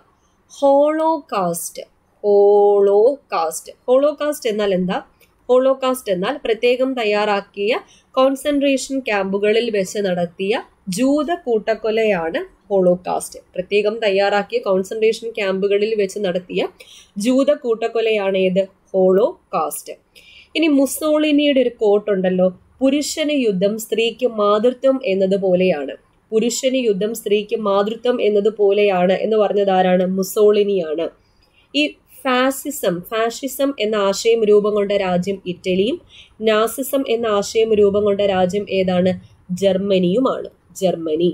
ഹോളോകാസ്റ്റ് ഹോളോകാസ്റ്റ് ഹോളോകാസ്റ്റ് എന്നാൽ എന്താ ഹോളോകാസ്റ്റ് എന്നാൽ പ്രത്യേകം തയ്യാറാക്കിയ കോൺസെൻട്രേഷൻ ക്യാമ്പുകളിൽ വെച്ച് നടത്തിയ ജൂത കൂട്ടക്കൊലയാണ് ഹോളോകാസ്റ്റ് പ്രത്യേകം തയ്യാറാക്കിയ കോൺസെൻട്രേഷൻ ക്യാമ്പുകളിൽ വെച്ച് നടത്തിയ ജൂത കൂട്ടക്കൊലയാണ് ഏത് ഹോളോകാസ്റ്റ് ഇനി മുസോളിനിയുടെ ഒരു കോട്ടുണ്ടല്ലോ പുരുഷന് യുദ്ധം സ്ത്രീക്ക് മാതൃത്വം എന്നതുപോലെയാണ് പുരുഷന് യുദ്ധം സ്ത്രീക്ക് മാതൃത്വം എന്നതുപോലെയാണ് എന്ന് പറഞ്ഞത് ആരാണ് മുസോളിനിയാണ് ഈ ഫാസിസം ഫാഷിസം എന്ന ആശയം രൂപം കൊണ്ട രാജ്യം ഇറ്റലിയും നാസിസം എന്ന ആശയം രൂപം കൊണ്ട രാജ്യം ഏതാണ് ജർമ്മനിയുമാണ് ജർമ്മനി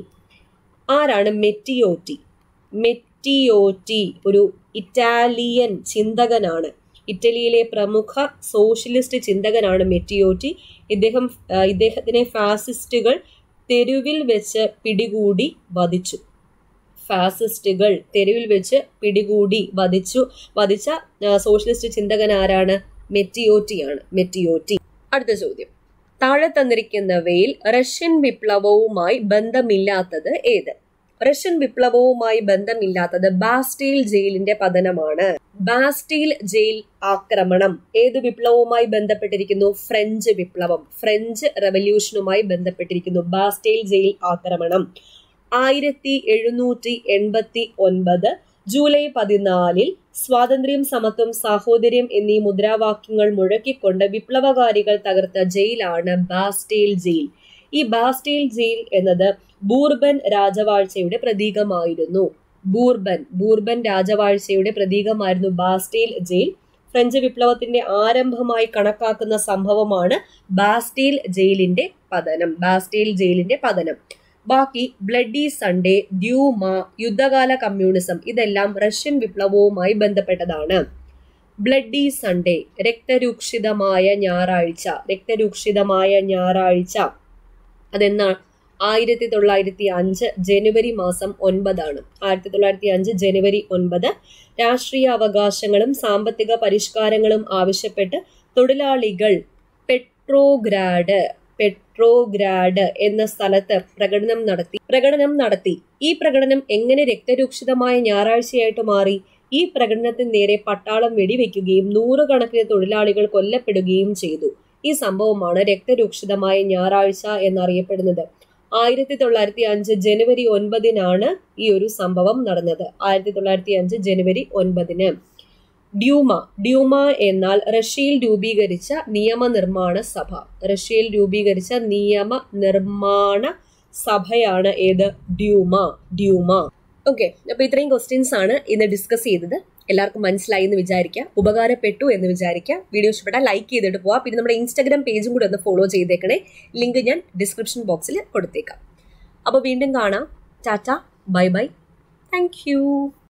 ആരാണ് മെറ്റിയോറ്റി മെറ്റിയോറ്റി ഒരു ഇറ്റാലിയൻ ചിന്തകനാണ് ഇറ്റലിയിലെ പ്രമുഖ സോഷ്യലിസ്റ്റ് ചിന്തകനാണ് മെറ്റിയോറ്റി ഇദ്ദേഹം ആ, ഇദ്ദേഹത്തിനെ ഫാസിസ്റ്റുകൾ തെരുവിൽ വെച്ച് പിടികൂടി വധിച്ചു ഫാസിസ്റ്റുകൾ തെരുവിൽ വെച്ച് പിടികൂടി വധിച്ചു വധിച്ച ആ, സോഷ്യലിസ്റ്റ് ചിന്തകൻ ആരാണ് മെറ്റിയോറ്റിയാണ് മെറ്റിയോറ്റി അടുത്ത ചോദ്യം താഴെ തന്നിരിക്കുന്നവയിൽ റഷ്യൻ വിപ്ലവവുമായി ബന്ധമില്ലാത്തത് ഏത് റഷ്യൻ വിപ്ലവവുമായി ബന്ധമില്ലാത്തത് ബാസ്റ്റീൽ ജയിലിന്റെ പതനമാണ് ബാസ്റ്റീൽ ജയിൽ ആക്രമണം ഏത് വിപ്ലവവുമായി ബന്ധപ്പെട്ടിരിക്കുന്നു ഫ്രഞ്ച് വിപ്ലവം ഫ്രഞ്ച് റവല്യൂഷനുമായി ബന്ധപ്പെട്ടിരിക്കുന്നു ബാസ്റ്റീൽ ജയിൽ ആക്രമണം ആയിരത്തി എഴുന്നൂറ്റി എൺപത്തി ഒൻപത് ജൂലൈ പതിനാലിൽ സ്വാതന്ത്ര്യം സമത്വം സാഹോദര്യം എന്നീ മുദ്രാവാക്യങ്ങൾ മുഴക്കിക്കൊണ്ട് വിപ്ലവകാരികൾ തകർത്ത ജയിലാണ് ബാസ്റ്റീൽ ജയിൽ ഈ ബാസ്റ്റീൽ ജയിൽ എന്നത് ബൂർബൻ രാജവാഴ്ചയുടെ പ്രതീകമായിരുന്നു ബൂർബൻ ബൂർബൻ രാജവാഴ്ചയുടെ പ്രതീകമായിരുന്നു ബാസ്റ്റീൽ ജയിൽ ഫ്രഞ്ച് വിപ്ലവത്തിന്റെ ആരംഭമായി കണക്കാക്കുന്ന സംഭവമാണ് ബാസ്റ്റീൽ ജയിലിന്റെ പതനം ബാസ്റ്റീൽ ജയിലിന്റെ പതനം ബാക്കി ബ്ലഡി സൺഡേ ഡ്യൂമ യുദ്ധകാല കമ്മ്യൂണിസം ഇതെല്ലാം റഷ്യൻ വിപ്ലവവുമായി ബന്ധപ്പെട്ടതാണ് ബ്ലഡി സൺഡേ രക്തരൂക്ഷിതമായ ഞായറാഴ്ച രക്തരൂക്ഷിതമായ ഞായറാഴ്ച അതെന്നാണ് ആയിരത്തി തൊള്ളായിരത്തി അഞ്ച് ജനുവരി മാസം ഒൻപതാണ് ആയിരത്തി തൊള്ളായിരത്തി അഞ്ച് ജനുവരി ഒൻപത് രാഷ്ട്രീയ അവകാശങ്ങളും സാമ്പത്തിക പരിഷ്കാരങ്ങളും ആവശ്യപ്പെട്ട് തൊഴിലാളികൾ പെട്രോഗ്രാഡ് പെട്രോഗ്രാഡ് എന്ന സ്ഥലത്ത് പ്രകടനം നടത്തി പ്രകടനം നടത്തി ഈ പ്രകടനം എങ്ങനെ രക്തരൂക്ഷിതമായ ഞായറാഴ്ചയായിട്ട് മാറി ഈ പ്രകടനത്തിന് നേരെ പട്ടാളം വെടിവെക്കുകയും നൂറുകണക്കിന് തൊഴിലാളികൾ കൊല്ലപ്പെടുകയും ചെയ്തു ഈ സംഭവമാണ് രക്തരൂക്ഷിതമായ ഞായറാഴ്ച എന്നറിയപ്പെടുന്നത് ആയിരത്തി തൊള്ളായിരത്തി അഞ്ച് ജനുവരി ഒൻപതിനാണ് ഈ ഒരു സംഭവം നടന്നത് ആയിരത്തി തൊള്ളായിരത്തി അഞ്ച് ജനുവരി ഒൻപതിന് ഡ്യൂമ ഡ്യൂമ എന്നാൽ റഷ്യയിൽ രൂപീകരിച്ച നിയമനിർമ്മാണ സഭ റഷ്യയിൽ രൂപീകരിച്ച നിയമ നിർമ്മാണ സഭയാണ് ഏത് ഡ്യൂമ ഡ്യൂമ ഓക്കെ അപ്പൊ ഇത്രയും ക്വസ്റ്റ്യൻസ് ആണ് ഇന്ന് ഡിസ്കസ് ചെയ്തത് എല്ലാവർക്കും മനസ്സിലായി എന്ന് വിചാരിക്കുക ഉപകാരപ്പെട്ടു എന്ന് വിചാരിക്കുക വീഡിയോ ഇഷ്ടപ്പെട്ടാൽ ലൈക്ക് ചെയ്തിട്ട് പോവാം പിന്നെ നമ്മുടെ ഇൻസ്റ്റാഗ്രാം പേജും കൂടി ഒന്ന് ഫോളോ ചെയ്തേക്കണേ ലിങ്ക് ഞാൻ ഡിസ്ക്രിപ്ഷൻ ബോക്സിൽ കൊടുത്തേക്കാം അപ്പോൾ വീണ്ടും കാണാം tata bye bye thank U